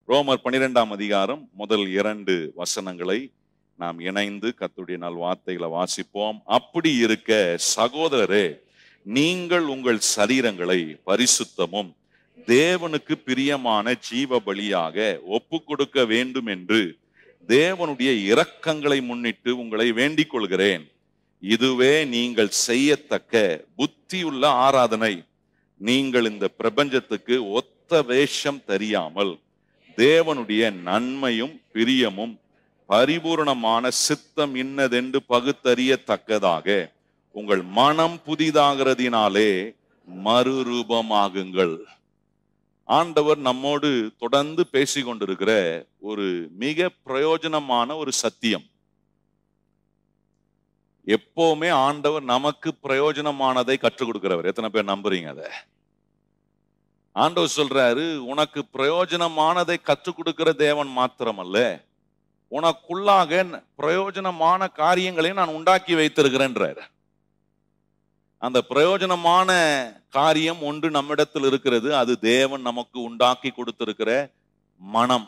ரோமர் பன்னிரெண்டாம் அதிகாரம் முதல் இரண்டு வசனங்களை நாம் இணைந்து கத்துடைய நல் வார்த்தைகளை வாசிப்போம் அப்படி இருக்க சகோதரரே நீங்கள் உங்கள் சரீரங்களை பரிசுத்தமும் தேவனுக்கு பிரியமான ஜீவ பலியாக ஒப்பு கொடுக்க வேண்டும் என்று தேவனுடைய இரக்கங்களை முன்னிட்டு உங்களை வேண்டிக் கொள்கிறேன் இதுவே நீங்கள் செய்யத்தக்க புத்தியுள்ள ஆராதனை நீங்கள் இந்த பிரபஞ்சத்துக்கு ஒத்த வேஷம் தெரியாமல் தேவனுடைய நன்மையும் பிரியமும் பரிபூரணமான சித்தம் இன்னதென்று பகுத்தறியத்தக்கதாக உங்கள் மனம் புதிதாகிறதினாலே மறுரூபமாகுங்கள் ஆண்டவர் நம்மோடு தொடர்ந்து பேசிக் கொண்டிருக்கிற ஒரு மிக பிரயோஜனமான ஒரு சத்தியம் எப்பவுமே ஆண்டவர் நமக்கு பிரயோஜனமானதை கற்றுக் கொடுக்கிறவர் எத்தனை பேர் நம்புறீங்க அதை ஆண்டவர் சொல்றாரு உனக்கு பிரயோஜனமானதை கற்றுக் கொடுக்கிற தேவன் மாத்திரமல்ல உனக்குள்ளாக பிரயோஜனமான காரியங்களை நான் உண்டாக்கி வைத்திருக்கிறேன்றார் அந்த பிரயோஜனமான காரியம் ஒன்று நம்மிடத்தில் இருக்கிறது அது தேவன் நமக்கு உண்டாக்கி கொடுத்திருக்கிற மனம்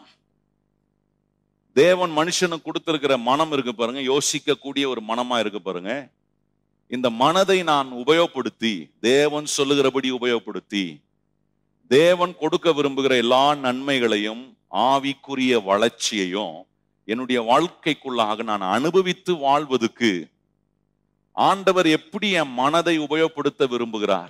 தேவன் மனுஷனுக்கு கொடுத்திருக்கிற மனம் இருக்கு பாருங்க யோசிக்கக்கூடிய ஒரு மனமா இருக்கு பாருங்க இந்த மனதை நான் உபயோகப்படுத்தி தேவன் சொல்லுகிறபடி உபயோகப்படுத்தி தேவன் கொடுக்க விரும்புகிற எல்லா நன்மைகளையும் ஆவிக்குரிய வளர்ச்சியையும் என்னுடைய வாழ்க்கைக்குள்ளாக நான் அனுபவித்து வாழ்வதற்கு ஆண்டவர் எப்படி என் மனதை உபயோகப்படுத்த விரும்புகிறார்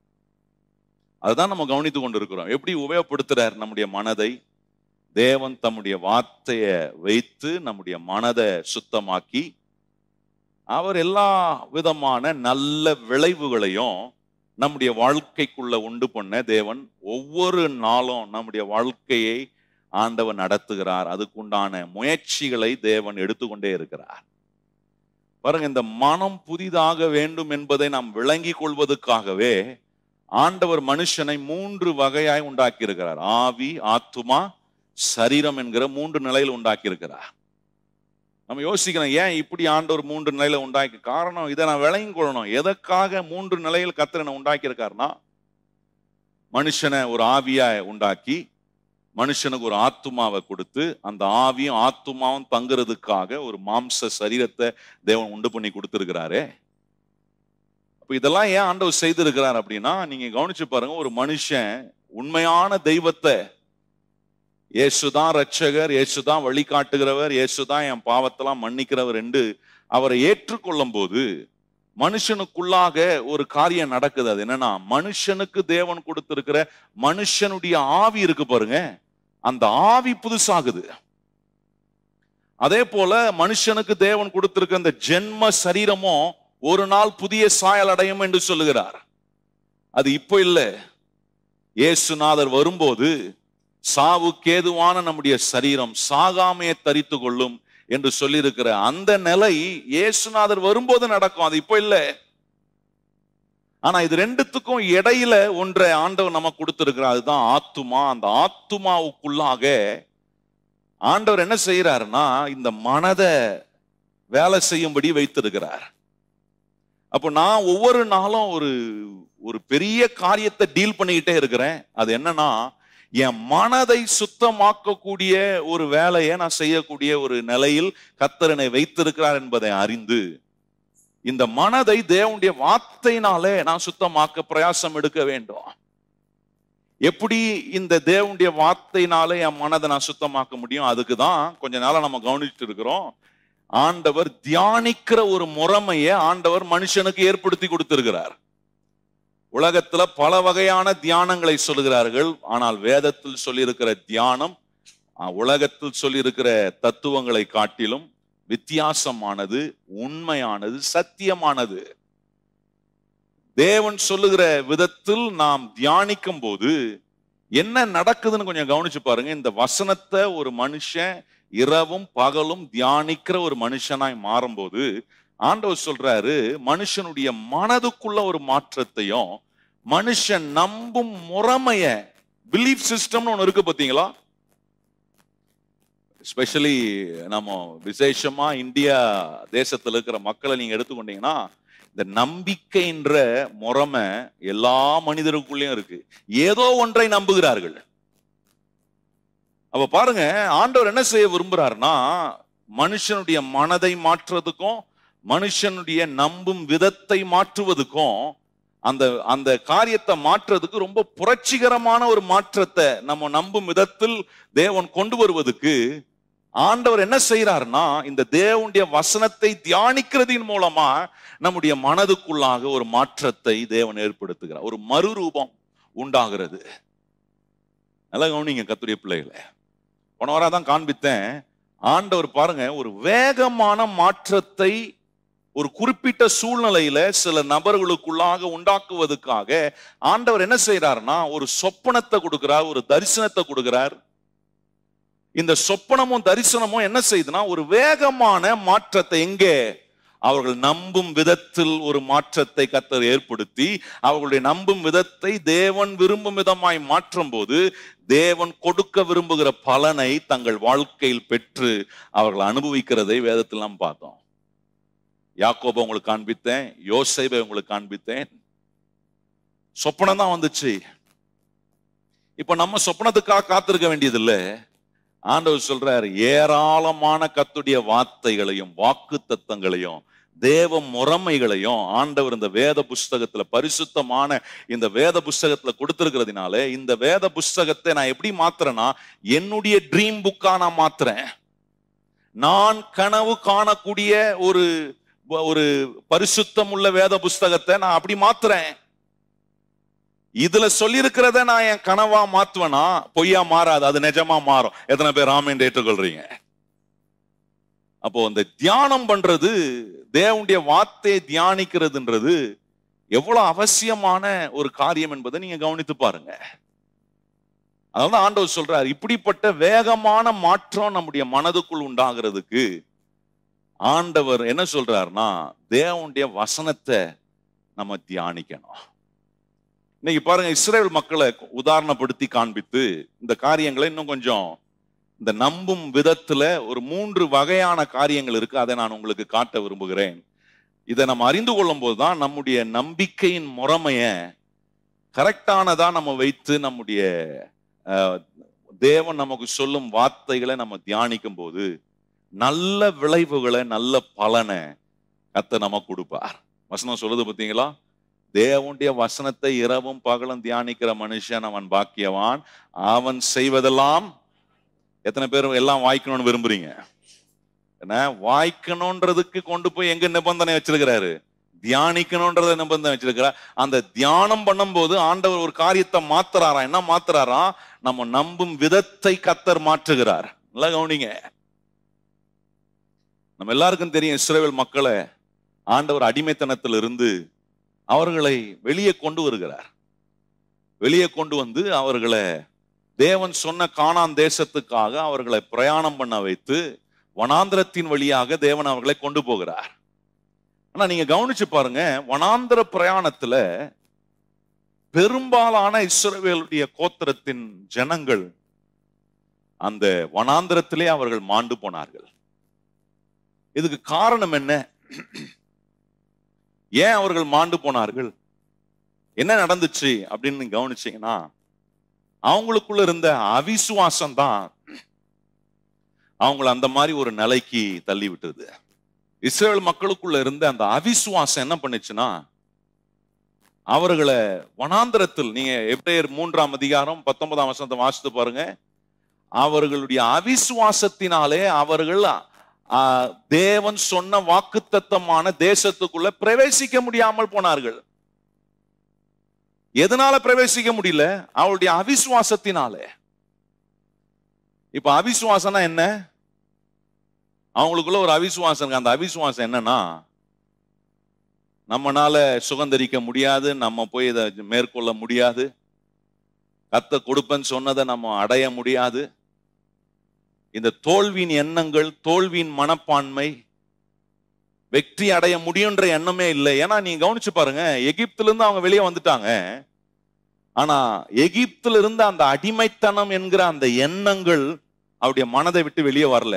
அதுதான் நம்ம கவனித்து கொண்டிருக்கிறோம் எப்படி உபயோகப்படுத்துறார் நம்முடைய மனதை தேவன் தம்முடைய வார்த்தையை வைத்து நம்முடைய மனதை சுத்தமாக்கி அவர் எல்லா விதமான நல்ல விளைவுகளையும் நம்முடைய வாழ்க்கைக்குள்ள உண்டு பண்ண தேவன் ஒவ்வொரு நாளும் நம்முடைய வாழ்க்கையை ஆண்டவன் நடத்துகிறார் அதுக்குண்டான முயற்சிகளை தேவன் எடுத்துக்கொண்டே இருக்கிறார் பாருங்க இந்த மனம் புதிதாக வேண்டும் என்பதை நாம் விளங்கி கொள்வதற்காகவே ஆண்டவர் மனுஷனை மூன்று வகையாய் உண்டாக்கி இருக்கிறார் ஆவி ஆத்துமா சரீரம் என்கிற மூன்று நிலையில் உண்டாக்கி இருக்கிறார் நம்ம யோசிக்கிறோம் ஏன் இப்படி ஆண்டவர் மூன்று நிலையில உண்டாக்கி காரணம் இதை நான் விளங்கி கொள்ளணும் எதற்காக மூன்று நிலையில் கத்திரனை உண்டாக்கி இருக்காருன்னா மனுஷனை ஒரு ஆவியா உண்டாக்கி மனுஷனுக்கு ஒரு ஆத்துமாவை கொடுத்து அந்த ஆவியும் ஆத்துமாவும் தங்குறதுக்காக ஒரு மாம்ச சரீரத்தை தேவன் உண்டு பண்ணி கொடுத்துருக்கிறாரே அப்ப இதெல்லாம் ஏன் ஆண்டவர் செய்திருக்கிறார் அப்படின்னா நீங்க கவனிச்சு பாருங்க ஒரு மனுஷன் உண்மையான தெய்வத்தை இயேசுதான் ரட்சகர் இயேசுதான் வழிகாட்டுகிறவர் இயேசுதான் என் பாவத்தெல்லாம் மன்னிக்கிறவர் என்று அவரை ஏற்றுக்கொள்ளும் போது மனுஷனுக்குள்ளாக ஒரு காரியம் நடக்குது அது என்னன்னா மனுஷனுக்கு தேவன் கொடுத்திருக்கிற மனுஷனுடைய ஆவி இருக்கு பாருங்க அந்த ஆவி புதுசாகுது அதே போல மனுஷனுக்கு தேவன் கொடுத்திருக்க அந்த ஜென்ம சரீரமும் ஒரு நாள் புதிய சாயல் அடையும் என்று சொல்லுகிறார் அது இப்போ இல்லை இயேசுநாதர் வரும்போது சாவுக்கேதுவான நம்முடைய சரீரம் சாகாமையை தரித்து கொள்ளும் என்று சொல்லியிருக்கிற அந்த நிலை இயேசுநாதர் வரும்போது நடக்கும் அது இப்போ இல்லை ஆனா இது ரெண்டுத்துக்கும் இடையில ஒன்றை ஆண்டவர் நமக்கு கொடுத்திருக்கிறார் அதுதான் ஆத்துமா அந்த ஆத்துமாவுக்குள்ளாக ஆண்டவர் என்ன செய்யறாருன்னா இந்த மனதை வேலை செய்யும்படி வைத்திருக்கிறார் அப்போ நான் ஒவ்வொரு நாளும் ஒரு ஒரு பெரிய காரியத்தை டீல் பண்ணிக்கிட்டே இருக்கிறேன் அது என்னன்னா என் மனதை சுத்தமாக்கக்கூடிய ஒரு வேலையை நான் செய்யக்கூடிய ஒரு நிலையில் கத்தரனை வைத்திருக்கிறார் என்பதை அறிந்து இந்த மனதை தேவனுடைய வார்த்தையினாலே நான் சுத்தமாக்க பிரயாசம் எடுக்க வேண்டும் எப்படி இந்த தேவனுடைய வார்த்தையினாலே என் மனதை நான் சுத்தமாக்க முடியும் அதுக்கு தான் கொஞ்ச நாளா நம்ம கவனிச்சுட்டு இருக்கிறோம் ஆண்டவர் தியானிக்கிற ஒரு முறைமையை ஆண்டவர் மனுஷனுக்கு ஏற்படுத்தி கொடுத்திருக்கிறார் உலகத்துல பல வகையான தியானங்களை சொல்லுகிறார்கள் ஆனால் வேதத்தில் சொல்லியிருக்கிற தியானம் உலகத்தில் சொல்லியிருக்கிற தத்துவங்களை காட்டிலும் வித்தியாசமானது உண்மையானது சத்தியமானது தேவன் சொல்லுகிற விதத்தில் நாம் தியானிக்கும் போது என்ன நடக்குதுன்னு கொஞ்சம் கவனிச்சு பாருங்க இந்த வசனத்தை ஒரு மனுஷன் இரவும் பகலும் தியானிக்கிற ஒரு மனுஷனாய் மாறும்போது ஆண்டவர் சொல்றாரு மனுஷனுடைய மனதுக்குள்ள ஒரு மாற்றத்தையும் மனுஷன் நம்பும் முறைமைய பிலீஃப் சிஸ்டம்னு ஒன்று இருக்கு பார்த்தீங்களா ஸ்பெஷலி நம்ம விசேஷமா இந்தியா தேசத்துல இருக்கிற மக்களை நீங்க எடுத்துக்கொண்டீங்கன்னா இந்த நம்பிக்கைன்ற முறைமை எல்லா மனிதருக்குள்ளேயும் இருக்கு ஏதோ ஒன்றை நம்புகிறார்கள் அப்ப பாருங்க ஆண்டவர் என்ன செய்ய விரும்புறாருன்னா மனுஷனுடைய மனதை மாற்றுறதுக்கும் மனுஷனுடைய நம்பும் விதத்தை மாற்றுவதுக்கும் அந்த அந்த காரியத்தை மாற்றுறதுக்கு ரொம்ப புரட்சிகரமான ஒரு மாற்றத்தை நம்ம நம்பும் விதத்தில் தேவன் கொண்டு வருவதுக்கு ஆண்டவர் என்ன செய்யறாருன்னா இந்த தேவனுடைய வசனத்தை தியானிக்கிறதின் மூலமா நம்முடைய மனதுக்குள்ளாக ஒரு மாற்றத்தை தேவன் ஏற்படுத்துகிறார் ஒரு மறுரூபம் உண்டாகிறது நல்லா கவனிங்க கத்துடைய பிள்ளைகளை போன வாரம் தான் காண்பித்தேன் ஆண்டவர் பாருங்க ஒரு வேகமான மாற்றத்தை ஒரு குறிப்பிட்ட சூழ்நிலையில சில நபர்களுக்குள்ளாக உண்டாக்குவதற்காக ஆண்டவர் என்ன செய்யறாருன்னா ஒரு சொப்பனத்தை கொடுக்கிறார் ஒரு தரிசனத்தை கொடுக்கிறார் இந்த சொப்பனமும் தரிசனமும் என்ன செய்யுதுன்னா ஒரு வேகமான மாற்றத்தை எங்கே அவர்கள் நம்பும் விதத்தில் ஒரு மாற்றத்தை கத்தர் ஏற்படுத்தி அவர்களுடைய நம்பும் விதத்தை தேவன் விரும்பும் விதமாய் மாற்றும் போது தேவன் கொடுக்க விரும்புகிற பலனை தங்கள் வாழ்க்கையில் பெற்று அவர்கள் அனுபவிக்கிறதை வேதத்தில் நாம் பார்த்தோம் யாக்கோபை உங்களுக்கு காண்பித்தேன் யோசைபை உங்களுக்கு காண்பித்தேன் சொப்பனம் தான் வந்துச்சு இப்ப நம்ம சொப்பனத்துக்காக காத்திருக்க வேண்டியதில்லை ஆண்டவர் சொல்றார் ஏராளமான கத்துடைய வார்த்தைகளையும் வாக்கு தத்தங்களையும் தேவ முறைமைகளையும் ஆண்டவர் இந்த வேத புஸ்தகத்துல பரிசுத்தமான இந்த வேத புஸ்தகத்துல கொடுத்திருக்கிறதுனால இந்த வேத புஸ்தகத்தை நான் எப்படி மாத்துறேன்னா என்னுடைய ட்ரீம் புக்கா நான் மாத்துறேன் நான் கனவு காணக்கூடிய ஒரு ஒரு பரிசுத்தம் உள்ள வேத புஸ்தகத்தை நான் அப்படி மாத்துறேன் இதுல சொல்லியிருக்கிறத நான் என் கனவா மாத்துவேனா பொய்யா மாறாது அது நிஜமா மாறும் எத்தனை பேர் ராமன் ஏற்றுக்கொள்றீங்க அப்போ அந்த தியானம் பண்றது தேவனுடைய வார்த்தையை தியானிக்கிறதுன்றது எவ்வளவு அவசியமான ஒரு காரியம் என்பதை நீங்க கவனித்து பாருங்க அதனால ஆண்டவர் சொல்றார் இப்படிப்பட்ட வேகமான மாற்றம் நம்முடைய மனதுக்குள் உண்டாகிறதுக்கு ஆண்டவர் என்ன சொல்றாருன்னா தேவனுடைய வசனத்தை நம்ம தியானிக்கணும் இன்னைக்கு பாருங்க இஸ்ரேல் மக்களை உதாரணப்படுத்தி காண்பித்து இந்த காரியங்களை இன்னும் கொஞ்சம் இந்த நம்பும் விதத்துல ஒரு மூன்று வகையான காரியங்கள் இருக்கு அதை நான் உங்களுக்கு காட்ட விரும்புகிறேன் இதை நம்ம அறிந்து கொள்ளும் போதுதான் நம்முடைய நம்பிக்கையின் முறைமைய கரெக்டானதா நம்ம வைத்து நம்முடைய தேவன் நமக்கு சொல்லும் வார்த்தைகளை நம்ம தியானிக்கும் போது நல்ல விளைவுகளை நல்ல பலனை கத்த நம்ம கொடுப்பார் வசனம் சொல்லுது பார்த்தீங்களா தேவனுடைய வசனத்தை இரவும் பகலும் தியானிக்கிற மனுஷன் அவன் பாக்கியவான் அவன் செய்வதெல்லாம் எத்தனை பேர் எல்லாம் வாய்க்கணும்னு விரும்புறீங்க என்ன வாய்க்கணும்ன்றதுக்கு கொண்டு போய் எங்க நிபந்தனை வச்சிருக்கிறாரு தியானிக்கணும்ன்றத நிபந்தனை வச்சிருக்கிறார் அந்த தியானம் பண்ணும்போது ஆண்டவர் ஒரு காரியத்தை மாத்துறாரா என்ன மாத்துறாரா நம்ம நம்பும் விதத்தை கத்தர் மாற்றுகிறார் நல்லா கவனிங்க நம்ம எல்லாருக்கும் தெரியும் இஸ்ரேல் மக்களை ஆண்டவர் அடிமைத்தனத்தில் இருந்து அவர்களை வெளியே கொண்டு வருகிறார் வெளியே கொண்டு வந்து அவர்களை தேவன் சொன்ன காணான் தேசத்துக்காக அவர்களை பிரயாணம் பண்ண வைத்து வனாந்திரத்தின் வழியாக தேவன் அவர்களை கொண்டு போகிறார் ஆனா நீங்க கவனிச்சு பாருங்க வனாந்திர பிரயாணத்துல பெரும்பாலான இஸ்ரவேலுடைய கோத்திரத்தின் ஜனங்கள் அந்த வனாந்திரத்திலே அவர்கள் மாண்டு போனார்கள் இதுக்கு காரணம் என்ன ஏன் அவர்கள் மாண்டு போனார்கள் என்ன நடந்துச்சு அப்படின்னு கவனிச்சீங்கன்னா அவங்களுக்குள்ள இருந்த அவிசுவாசம் தான் அவங்கள அந்த மாதிரி ஒரு நிலைக்கு தள்ளி விட்டது இஸ்ரேல் மக்களுக்குள்ள இருந்த அந்த அவிசுவாசம் என்ன பண்ணுச்சுன்னா அவர்களை வனாந்திரத்தில் நீங்க எப்படியர் மூன்றாம் அதிகாரம் பத்தொன்பதாம் வசனத்தை வாசித்து பாருங்க அவர்களுடைய அவிசுவாசத்தினாலே அவர்கள் தேவன் சொன்ன வாக்குத்தத்தமான தேசத்துக்குள்ள பிரவேசிக்க முடியாமல் போனார்கள் எதனால பிரவேசிக்க முடியல அவளுடைய அவிசுவாசத்தினாலே இப்ப அவிசுவாசம்னா என்ன அவங்களுக்குள்ள ஒரு அவிசுவாசம் இருக்கு அந்த அவிசுவாசம் என்னன்னா நம்மனால சுகந்தரிக்க முடியாது நம்ம போய் இதை மேற்கொள்ள முடியாது கத்த கொடுப்பேன்னு சொன்னதை நம்ம அடைய முடியாது இந்த தோல்வியின் எண்ணங்கள் தோல்வியின் மனப்பான்மை வெற்றி அடைய முடியுன்ற எண்ணமே இல்லை ஏன்னா நீங்க கவனிச்சு பாருங்க எகிப்துல இருந்து அவங்க வெளியே வந்துட்டாங்க ஆனா எகிப்துல இருந்த அந்த அடிமைத்தனம் என்கிற அந்த எண்ணங்கள் அவருடைய மனதை விட்டு வெளியே வரல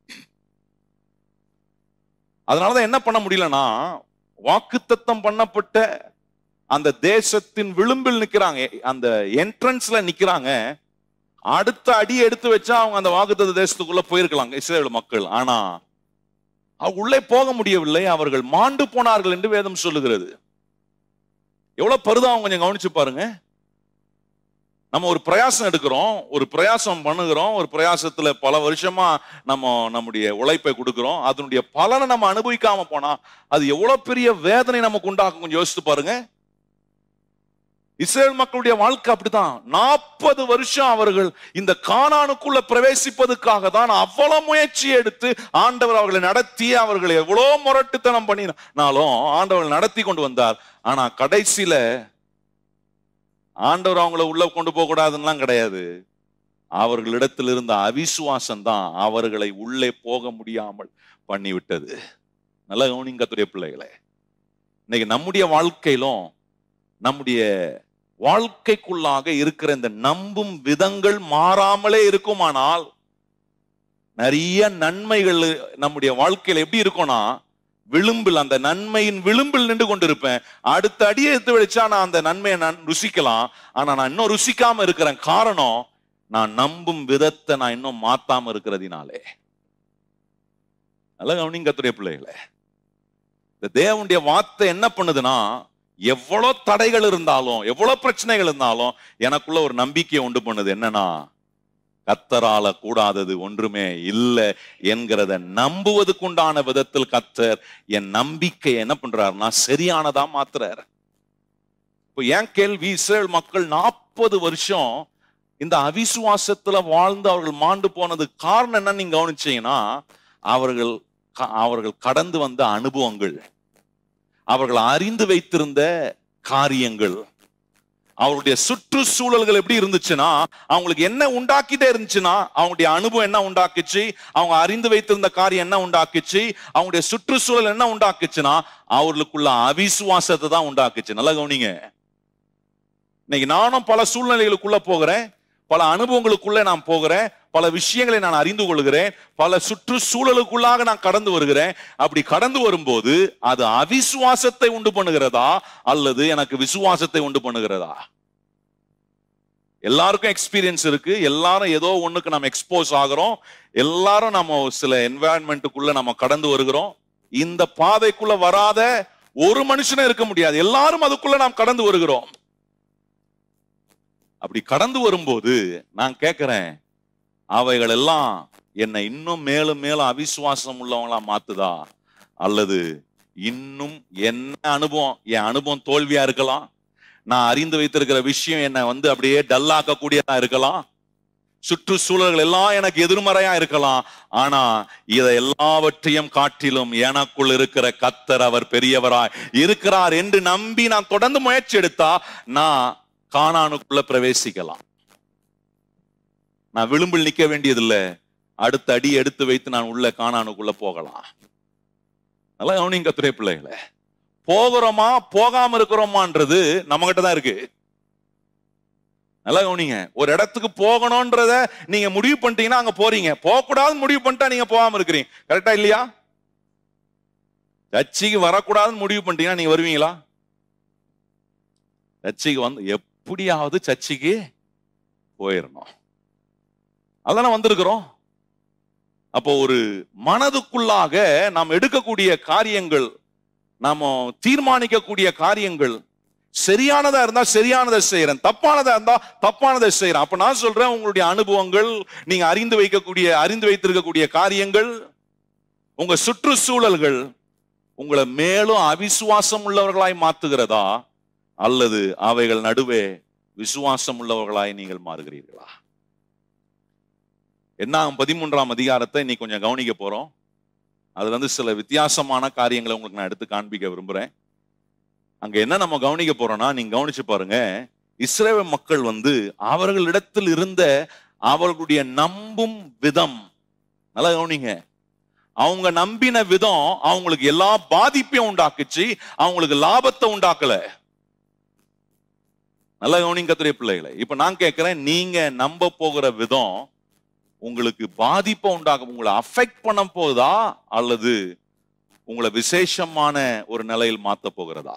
அதனாலதான் என்ன பண்ண முடியலன்னா வாக்குத்தத்தம் பண்ணப்பட்ட அந்த தேசத்தின் விளிம்பில் நிக்கிறாங்க அந்த என்ட்ரன்ஸ்ல நிக்கிறாங்க அடுத்த அடி எடுத்து வச்சா அவங்க அந்த வாக்குத்தத்த தேசத்துக்குள்ள போயிருக்கலாம் இஸ்ரேல் மக்கள் ஆனா அவங்க உள்ளே போக முடியவில்லை அவர்கள் மாண்டு போனார்கள் என்று வேதம் சொல்லுகிறது எவ்வளவு பருதாவும் கொஞ்சம் கவனிச்சு பாருங்க நம்ம ஒரு பிரயாசம் எடுக்கிறோம் ஒரு பிரயாசம் பண்ணுகிறோம் ஒரு பிரயாசத்துல பல வருஷமா நம்ம நம்முடைய உழைப்பை கொடுக்கிறோம் அதனுடைய பலனை நம்ம அனுபவிக்காம போனா அது எவ்வளவு பெரிய வேதனை நமக்கு உண்டாக்கும் கொஞ்சம் யோசித்து பாருங்க இஸ்ரேல் மக்களுடைய வாழ்க்கை அப்படிதான் நாற்பது வருஷம் அவர்கள் இந்த கானானுக்குள்ள பிரவேசிப்பதற்காக தான் அவ்வளவு முயற்சி எடுத்து ஆண்டவர் அவர்களை நடத்தி அவர்களை எவ்வளவு முரட்டுத்தனம் பண்ணினாலும் ஆண்டவர் நடத்தி கொண்டு வந்தார் ஆனா கடைசியில ஆண்டவர் அவங்கள உள்ள கொண்டு போக கூடாதுன்னெலாம் கிடையாது அவர்களிடத்தில் இருந்த அவிசுவாசம் தான் அவர்களை உள்ளே போக முடியாமல் பண்ணிவிட்டது நல்ல கவனிங்கத்துடைய பிள்ளைகளே இன்னைக்கு நம்முடைய வாழ்க்கையிலும் நம்முடைய வாழ்க்கைக்குள்ளாக இருக்கிற இந்த நம்பும் விதங்கள் மாறாமலே இருக்குமானால் நிறைய நன்மைகள் நம்முடைய வாழ்க்கையில எப்படி இருக்கும்னா விளிம்பில் அந்த நன்மையின் விளிம்பில் நின்று கொண்டிருப்பேன் அடுத்த அடியை எடுத்து வச்சா நான் அந்த நன்மையை நான் ருசிக்கலாம் ஆனா நான் இன்னும் ருசிக்காம இருக்கிறேன் காரணம் நான் நம்பும் விதத்தை நான் இன்னும் மாத்தாம இருக்கிறதுனாலே நல்ல கவனிங்கத்துடைய பிள்ளைகளே இந்த தேவனுடைய வார்த்தை என்ன பண்ணுதுன்னா எவ்வளவு தடைகள் இருந்தாலும் எவ்வளவு பிரச்சனைகள் இருந்தாலும் எனக்குள்ள ஒரு நம்பிக்கையை உண்டு பண்ணுது என்னன்னா கத்தரால கூடாதது ஒன்றுமே இல்லை என்கிறத நம்புவதுக்குண்டான விதத்தில் கத்தர் என் நம்பிக்கை என்ன பண்றாருன்னா சரியானதா மாத்துறாரு இப்போ ஏன் கேள்வி இஸ்ரேல் மக்கள் நாற்பது வருஷம் இந்த அவிசுவாசத்துல வாழ்ந்து அவர்கள் மாண்டு போனது காரணம் என்னன்னு நீங்க கவனிச்சீங்கன்னா அவர்கள் அவர்கள் கடந்து வந்த அனுபவங்கள் அவர்கள் அறிந்து வைத்திருந்த காரியங்கள் அவருடைய சுற்றுச்சூழல்கள் எப்படி இருந்துச்சுன்னா அவங்களுக்கு என்ன உண்டாக்கிட்டே இருந்துச்சுன்னா அவங்களுடைய அனுபவம் என்ன உண்டாக்குச்சு அவங்க அறிந்து வைத்திருந்த காரியம் என்ன உண்டாக்குச்சு அவங்களுடைய சுற்றுச்சூழல் என்ன உண்டாக்குச்சுன்னா அவர்களுக்குள்ள அவிசுவாசத்தை தான் உண்டாக்குச்சு நல்லா கவனிங்க இன்னைக்கு நானும் பல சூழ்நிலைகளுக்குள்ள போகிறேன் பல அனுபவங்களுக்குள்ள நான் போகிறேன் பல விஷயங்களை நான் அறிந்து கொள்கிறேன் பல சுற்றுச்சூழலுக்குள்ளாக நான் கடந்து வருகிறேன் அப்படி கடந்து வரும்போது அது அவிசுவாசத்தை உண்டு பண்ணுகிறதா அல்லது எனக்கு விசுவாசத்தை உண்டு பண்ணுகிறதா எல்லாருக்கும் எக்ஸ்பீரியன்ஸ் இருக்கு எல்லாரும் ஏதோ ஒண்ணுக்கு நம்ம எக்ஸ்போஸ் ஆகிறோம் எல்லாரும் நம்ம சில என்வாயன்மெண்ட்டுக்குள்ள நம்ம கடந்து வருகிறோம் இந்த பாதைக்குள்ள வராத ஒரு மனுஷனும் இருக்க முடியாது எல்லாரும் அதுக்குள்ள நாம் கடந்து வருகிறோம் அப்படி கடந்து வரும்போது நான் கேட்கிறேன் அவைகள் எல்லாம் என்னை இன்னும் மேலும் மேலும் அவிசுவாசம் உள்ளவங்களா மாத்துதா அல்லது இன்னும் என்ன அனுபவம் என் அனுபவம் தோல்வியா இருக்கலாம் நான் அறிந்து வைத்திருக்கிற விஷயம் என்னை வந்து அப்படியே டல்லாக்க கூடியதா இருக்கலாம் சுற்றுச்சூழல்கள் எல்லாம் எனக்கு எதிர்மறையா இருக்கலாம் ஆனா இதை எல்லாவற்றையும் காட்டிலும் எனக்குள் இருக்கிற கத்தர் அவர் பெரியவராய் இருக்கிறார் என்று நம்பி நான் தொடர்ந்து முயற்சி எடுத்தா நான் காணானுக்குள்ள பிரவேசிக்கலாம் நான் விளிம்பில் நிக்க வேண்டியதில்லை அடுத்த அடி எடுத்து வைத்து நான் உள்ள காணானுக்குள்ள போகலாம் நல்லா கவனிங்க துறை பிள்ளைகளை போகிறோமா போகாம இருக்கிறோமான்றது நம்ம கிட்ட தான் இருக்கு நல்லா கவனிங்க ஒரு இடத்துக்கு போகணும்ன்றத நீங்க முடிவு பண்ணிட்டீங்கன்னா அங்க போறீங்க போகக்கூடாதுன்னு முடிவு பண்ணிட்டா நீங்க போகாம இருக்கிறீங்க கரெக்டா இல்லையா சர்ச்சைக்கு வரக்கூடாதுன்னு முடிவு பண்ணிட்டீங்கன்னா நீங்க வருவீங்களா சர்ச்சைக்கு வந்து எப்படியாவது சர்ச்சைக்கு போயிடணும் அதான வந்திருக்கிறோம் அப்போ ஒரு மனதுக்குள்ளாக நாம் எடுக்கக்கூடிய காரியங்கள் நாம தீர்மானிக்கக்கூடிய காரியங்கள் சரியானதா இருந்தா சரியானதை செய்யறேன் தப்பானதா இருந்தா தப்பானதை செய்யறேன் அப்ப நான் சொல்றேன் உங்களுடைய அனுபவங்கள் நீங்க அறிந்து வைக்கக்கூடிய அறிந்து வைத்திருக்கக்கூடிய காரியங்கள் உங்க சுற்றுச்சூழல்கள் உங்களை மேலும் அவிசுவாசம் உள்ளவர்களாய் மாத்துகிறதா அல்லது அவைகள் நடுவே விசுவாசம் உள்ளவர்களாய் நீங்கள் மாறுகிறீர்களா என்ன பதிமூன்றாம் அதிகாரத்தை இன்னைக்கு கொஞ்சம் கவனிக்க போறோம் அதுல வந்து சில வித்தியாசமான காரியங்களை உங்களுக்கு நான் எடுத்து காண்பிக்க விரும்புறேன் அங்க என்ன நம்ம கவனிக்க போறோம்னா நீங்க கவனிச்சு பாருங்க இஸ்ரேல் மக்கள் வந்து அவர்களிடத்தில் இருந்த அவர்களுடைய நம்பும் விதம் நல்லா கவனிங்க அவங்க நம்பின விதம் அவங்களுக்கு எல்லா பாதிப்பையும் உண்டாக்குச்சு அவங்களுக்கு லாபத்தை உண்டாக்கல நல்லா கவனிங்க கத்திரிய பிள்ளைகளை இப்ப நான் கேட்கிறேன் நீங்க நம்ப போகிற விதம் உங்களுக்கு பாதிப்பை உண்டாகும் உங்களை அஃபெக்ட் பண்ண போகுதா அல்லது உங்களை விசேஷமான ஒரு நிலையில் மாத்த போகிறதா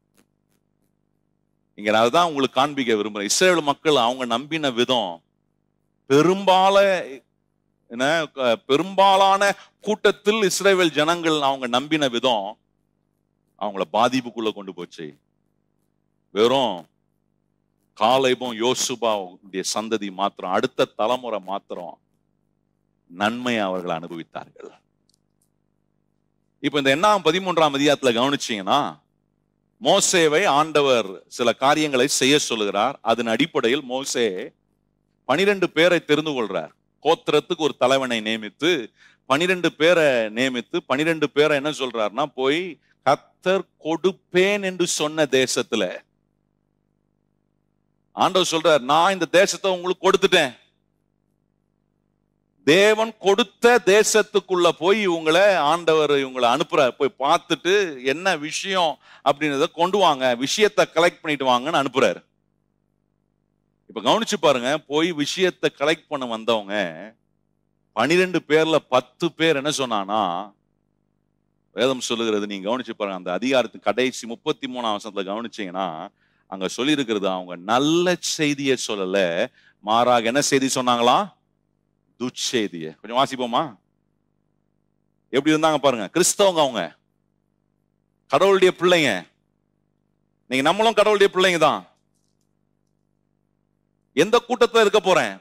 இங்க நான் அதுதான் உங்களுக்கு காண்பிக்க விரும்புறேன் இஸ்ரேல் மக்கள் அவங்க நம்பின விதம் பெரும்பால என்ன க- பெரும்பாலான கூட்டத்தில் இஸ்ரேல் ஜனங்கள் அவங்க நம்பின விதம் அவங்கள பாதிப்புக்குள்ள கொண்டு போச்சு வெறும் காலைபம் யோசுபாவுடைய சந்ததி மாத்திரம் அடுத்த தலைமுறை மாத்திரம் நன்மையை அவர்கள் அனுபவித்தார்கள் இப்ப இந்த எண்ணாம் பதிமூன்றாம் அதிகாரத்துல கவனிச்சீங்கன்னா மோசேவை ஆண்டவர் சில காரியங்களை செய்ய சொல்லுகிறார் அதன் அடிப்படையில் மோசே பனிரெண்டு பேரை தெரிந்து கொள்றார் கோத்திரத்துக்கு ஒரு தலைவனை நியமித்து பனிரெண்டு பேரை நியமித்து பனிரெண்டு பேரை என்ன சொல்றாருன்னா போய் கத்தர் கொடுப்பேன் என்று சொன்ன தேசத்துல ஆண்டவர் சொல்றார் நான் இந்த தேசத்தை உங்களுக்கு கொடுத்துட்டேன் தேவன் கொடுத்த தேசத்துக்குள்ள போய் இவங்களை ஆண்டவர் இவங்களை அனுப்புறார் போய் பார்த்துட்டு என்ன விஷயம் அப்படின்றத கொண்டு வாங்க விஷயத்தை கலெக்ட் பண்ணிட்டு வாங்கன்னு அனுப்புறாரு இப்ப கவனிச்சு பாருங்க போய் விஷயத்தை கலெக்ட் பண்ண வந்தவங்க பனிரெண்டு பேர்ல பத்து பேர் என்ன சொன்னானா வேதம் சொல்லுகிறது நீங்க கவனிச்சு பாருங்க அந்த அதிகாரத்து கடைசி முப்பத்தி மூணாம் வருஷத்துல கவனிச்சீங்கன்னா அங்க சொல்லியிருக்கிறது அவங்க நல்ல செய்தியை சொல்லல மாறாக என்ன செய்தி சொன்னாங்களாம் துச்செய்திய கொஞ்சம் வாசிப்போமா எப்படி இருந்தாங்க பாருங்க கிறிஸ்தவங்க அவங்க கடவுளுடைய பிள்ளைங்க நீங்க நம்மளும் கடவுளுடைய பிள்ளைங்க தான் எந்த கூட்டத்துல இருக்க போறேன்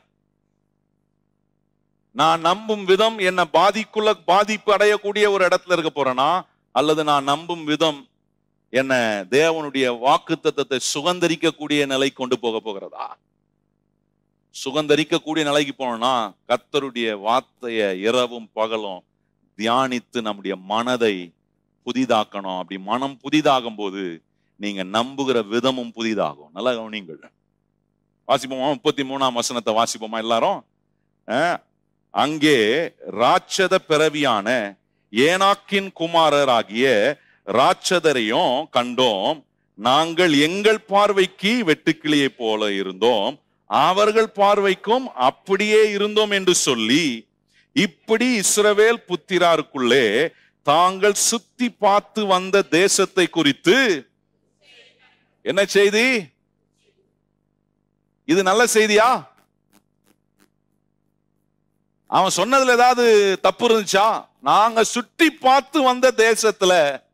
நான் நம்பும் விதம் என்ன பாதிக்குள்ள பாதிப்பு அடையக்கூடிய ஒரு இடத்துல இருக்க போறேனா அல்லது நான் நம்பும் விதம் என்ன தேவனுடைய வாக்கு தத்தத்தை சுகந்தரிக்கக்கூடிய நிலை கொண்டு போக போகிறதா சுகந்தரிக்கக்கூடிய நிலைக்கு போனோம்னா கர்த்தருடைய வார்த்தைய இரவும் பகலும் தியானித்து நம்முடைய மனதை புதிதாக்கணும் அப்படி மனம் புதிதாகும் போது நீங்க நம்புகிற விதமும் புதிதாகும் நல்லா கவனிங்கள் வாசிப்போமா முப்பத்தி மூணாம் வசனத்தை வாசிப்போமா எல்லாரும் அஹ், அங்கே ராட்சத பிறவியான ஏனாக்கின் குமாரராகிய ராட்சதரையும் கண்டோம் நாங்கள் எங்கள் பார்வைக்கு வெட்டுக்கிளியை போல இருந்தோம் அவர்கள் பார்வைக்கும் அப்படியே இருந்தோம் என்று சொல்லி இப்படி இஸ்ரவேல் புத்திராருக்குள்ளே தாங்கள் சுத்தி பார்த்து வந்த தேசத்தை குறித்து என்ன செய்தி இது நல்ல செய்தியா அவன் சொன்னதுல ஏதாவது தப்பு இருந்துச்சா நாங்க சுற்றி பார்த்து வந்த தேசத்துல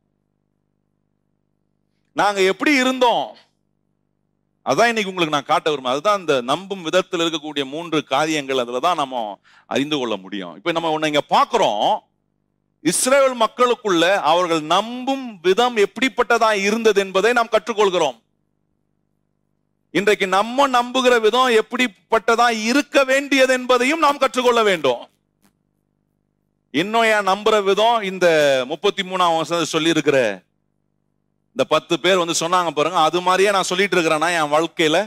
நாங்க எப்படி இருந்தோம் அதான் இன்னைக்கு உங்களுக்கு நான் காட்ட விரும்புறேன் அதுதான் இந்த நம்பும் விதத்தில் இருக்கக்கூடிய மூன்று காரியங்கள் அதுல தான் நம்ம அறிந்து கொள்ள முடியும் இப்ப நம்ம ஒண்ணு இங்க பாக்குறோம் இஸ்ரேல் மக்களுக்குள்ள அவர்கள் நம்பும் விதம் எப்படிப்பட்டதா இருந்தது என்பதை நாம் கற்றுக்கொள்கிறோம் இன்றைக்கு நம்ம நம்புகிற விதம் எப்படிப்பட்டதா இருக்க வேண்டியது என்பதையும் நாம் கற்றுக்கொள்ள வேண்டும் இன்னும் ஏன் நம்புற விதம் இந்த முப்பத்தி மூணாம் வருஷம் சொல்லி இருக்கிற இந்த பத்து பேர் வந்து சொன்னாங்க பாருங்க அது மாதிரியே நான் சொல்லிட்டு இருக்கிறேன்னா என் வாழ்க்கையில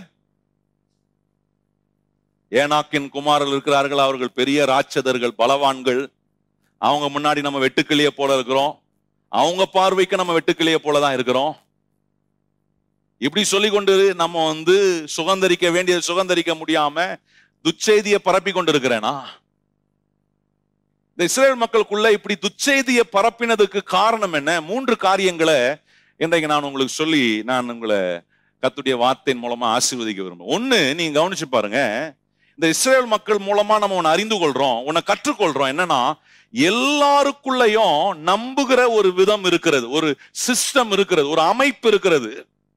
ஏனாக்கின் குமாரர்கள் இருக்கிறார்கள் அவர்கள் பெரிய ராட்சதர்கள் பலவான்கள் அவங்க முன்னாடி நம்ம வெட்டுக்கிளிய போல இருக்கிறோம் அவங்க பார்வைக்கு நம்ம வெட்டுக்கிளிய போல தான் இருக்கிறோம் இப்படி சொல்லி கொண்டு நம்ம வந்து சுகந்தரிக்க வேண்டியது சுகந்தரிக்க முடியாம துச்செய்தியை பரப்பி கொண்டிருக்கிறேனா இந்த இஸ்ரேல் மக்களுக்குள்ள இப்படி துச்செய்தியை பரப்பினதுக்கு காரணம் என்ன மூன்று காரியங்களை இன்றைக்கு நான் உங்களுக்கு சொல்லி நான் உங்களை கத்துடைய வார்த்தையின் மூலமா ஆசீர்வதிக்க விரும்புறேன் ஒண்ணு நீங்க கவனிச்சு பாருங்க இந்த இஸ்ரேல் மக்கள் மூலமா நம்ம உன்னை அறிந்து கொள்றோம் உன்னை கற்றுக்கொள்றோம் என்னன்னா எல்லாருக்குள்ளயும் நம்புகிற ஒரு விதம் இருக்கிறது ஒரு சிஸ்டம் இருக்கிறது ஒரு அமைப்பு இருக்கிறது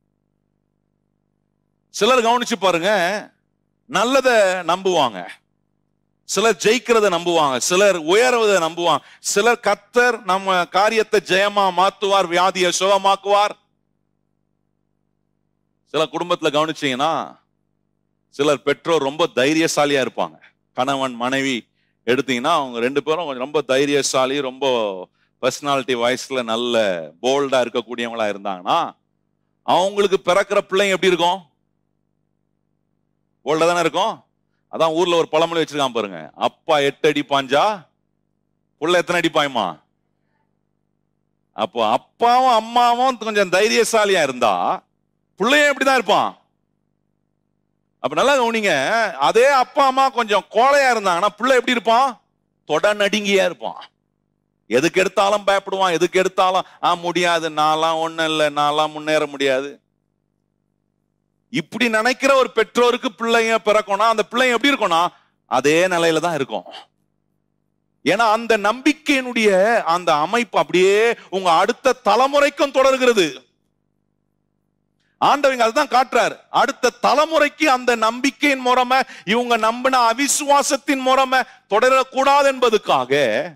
சிலர் கவனிச்சு பாருங்க நல்லத நம்புவாங்க சிலர் ஜெயிக்கிறத நம்புவாங்க சிலர் உயர்வதை நம்புவாங்க சிலர் கத்தர் நம்ம காரியத்தை ஜெயமா மாத்துவார் வியாதியை சுகமாக்குவார் சில குடும்பத்துல கவனிச்சீங்கன்னா சிலர் பெற்றோர் ரொம்ப தைரியசாலியா இருப்பாங்க கணவன் மனைவி எடுத்தீங்கன்னா அவங்க ரெண்டு பேரும் கொஞ்சம் ரொம்ப தைரியசாலி ரொம்ப பர்சனாலிட்டி வாய்ஸ்ல நல்ல போல்டா இருக்கக்கூடியவங்களா இருந்தாங்கன்னா அவங்களுக்கு பிறக்கிற பிள்ளைங்க எப்படி இருக்கும் போல்டா தானே இருக்கும் அதான் ஊர்ல ஒரு பழமொழி வச்சிருக்கான் பாருங்க அப்பா எட்டு அடி பாஞ்சா புள்ள எத்தனை அடி பாயுமா அப்போ அப்பாவும் அம்மாவும் கொஞ்சம் தைரியசாலியா இருந்தா பிள்ளையும் எப்படிதான் இருப்பான் அப்ப நல்லா கவனிங்க அதே அப்பா அம்மா கொஞ்சம் கோழையா இருந்தாங்கன்னா பிள்ளை எப்படி இருப்பான் தொட நடுங்கியா இருப்பான் எதுக்கு எடுத்தாலும் பயப்படுவான் எதுக்கு எடுத்தாலும் ஆ முடியாது நான்லாம் ஒண்ணும் இல்லை நான்லாம் முன்னேற முடியாது இப்படி நினைக்கிற ஒரு பெற்றோருக்கு பிள்ளைங்க பிறக்கணும் அந்த பிள்ளைங்க எப்படி இருக்கணும் அதே நிலையில தான் இருக்கும் ஏன்னா அந்த நம்பிக்கையினுடைய அந்த அமைப்பு அப்படியே உங்க அடுத்த தலைமுறைக்கும் தொடர்கிறது ஆண்டவங்க அதுதான் காட்டுறாரு அடுத்த தலைமுறைக்கு அந்த நம்பிக்கையின் மூலமா இவங்க நம்பின அவிசுவாசத்தின் மூலமா தொடரக்கூடாது என்பதுக்காக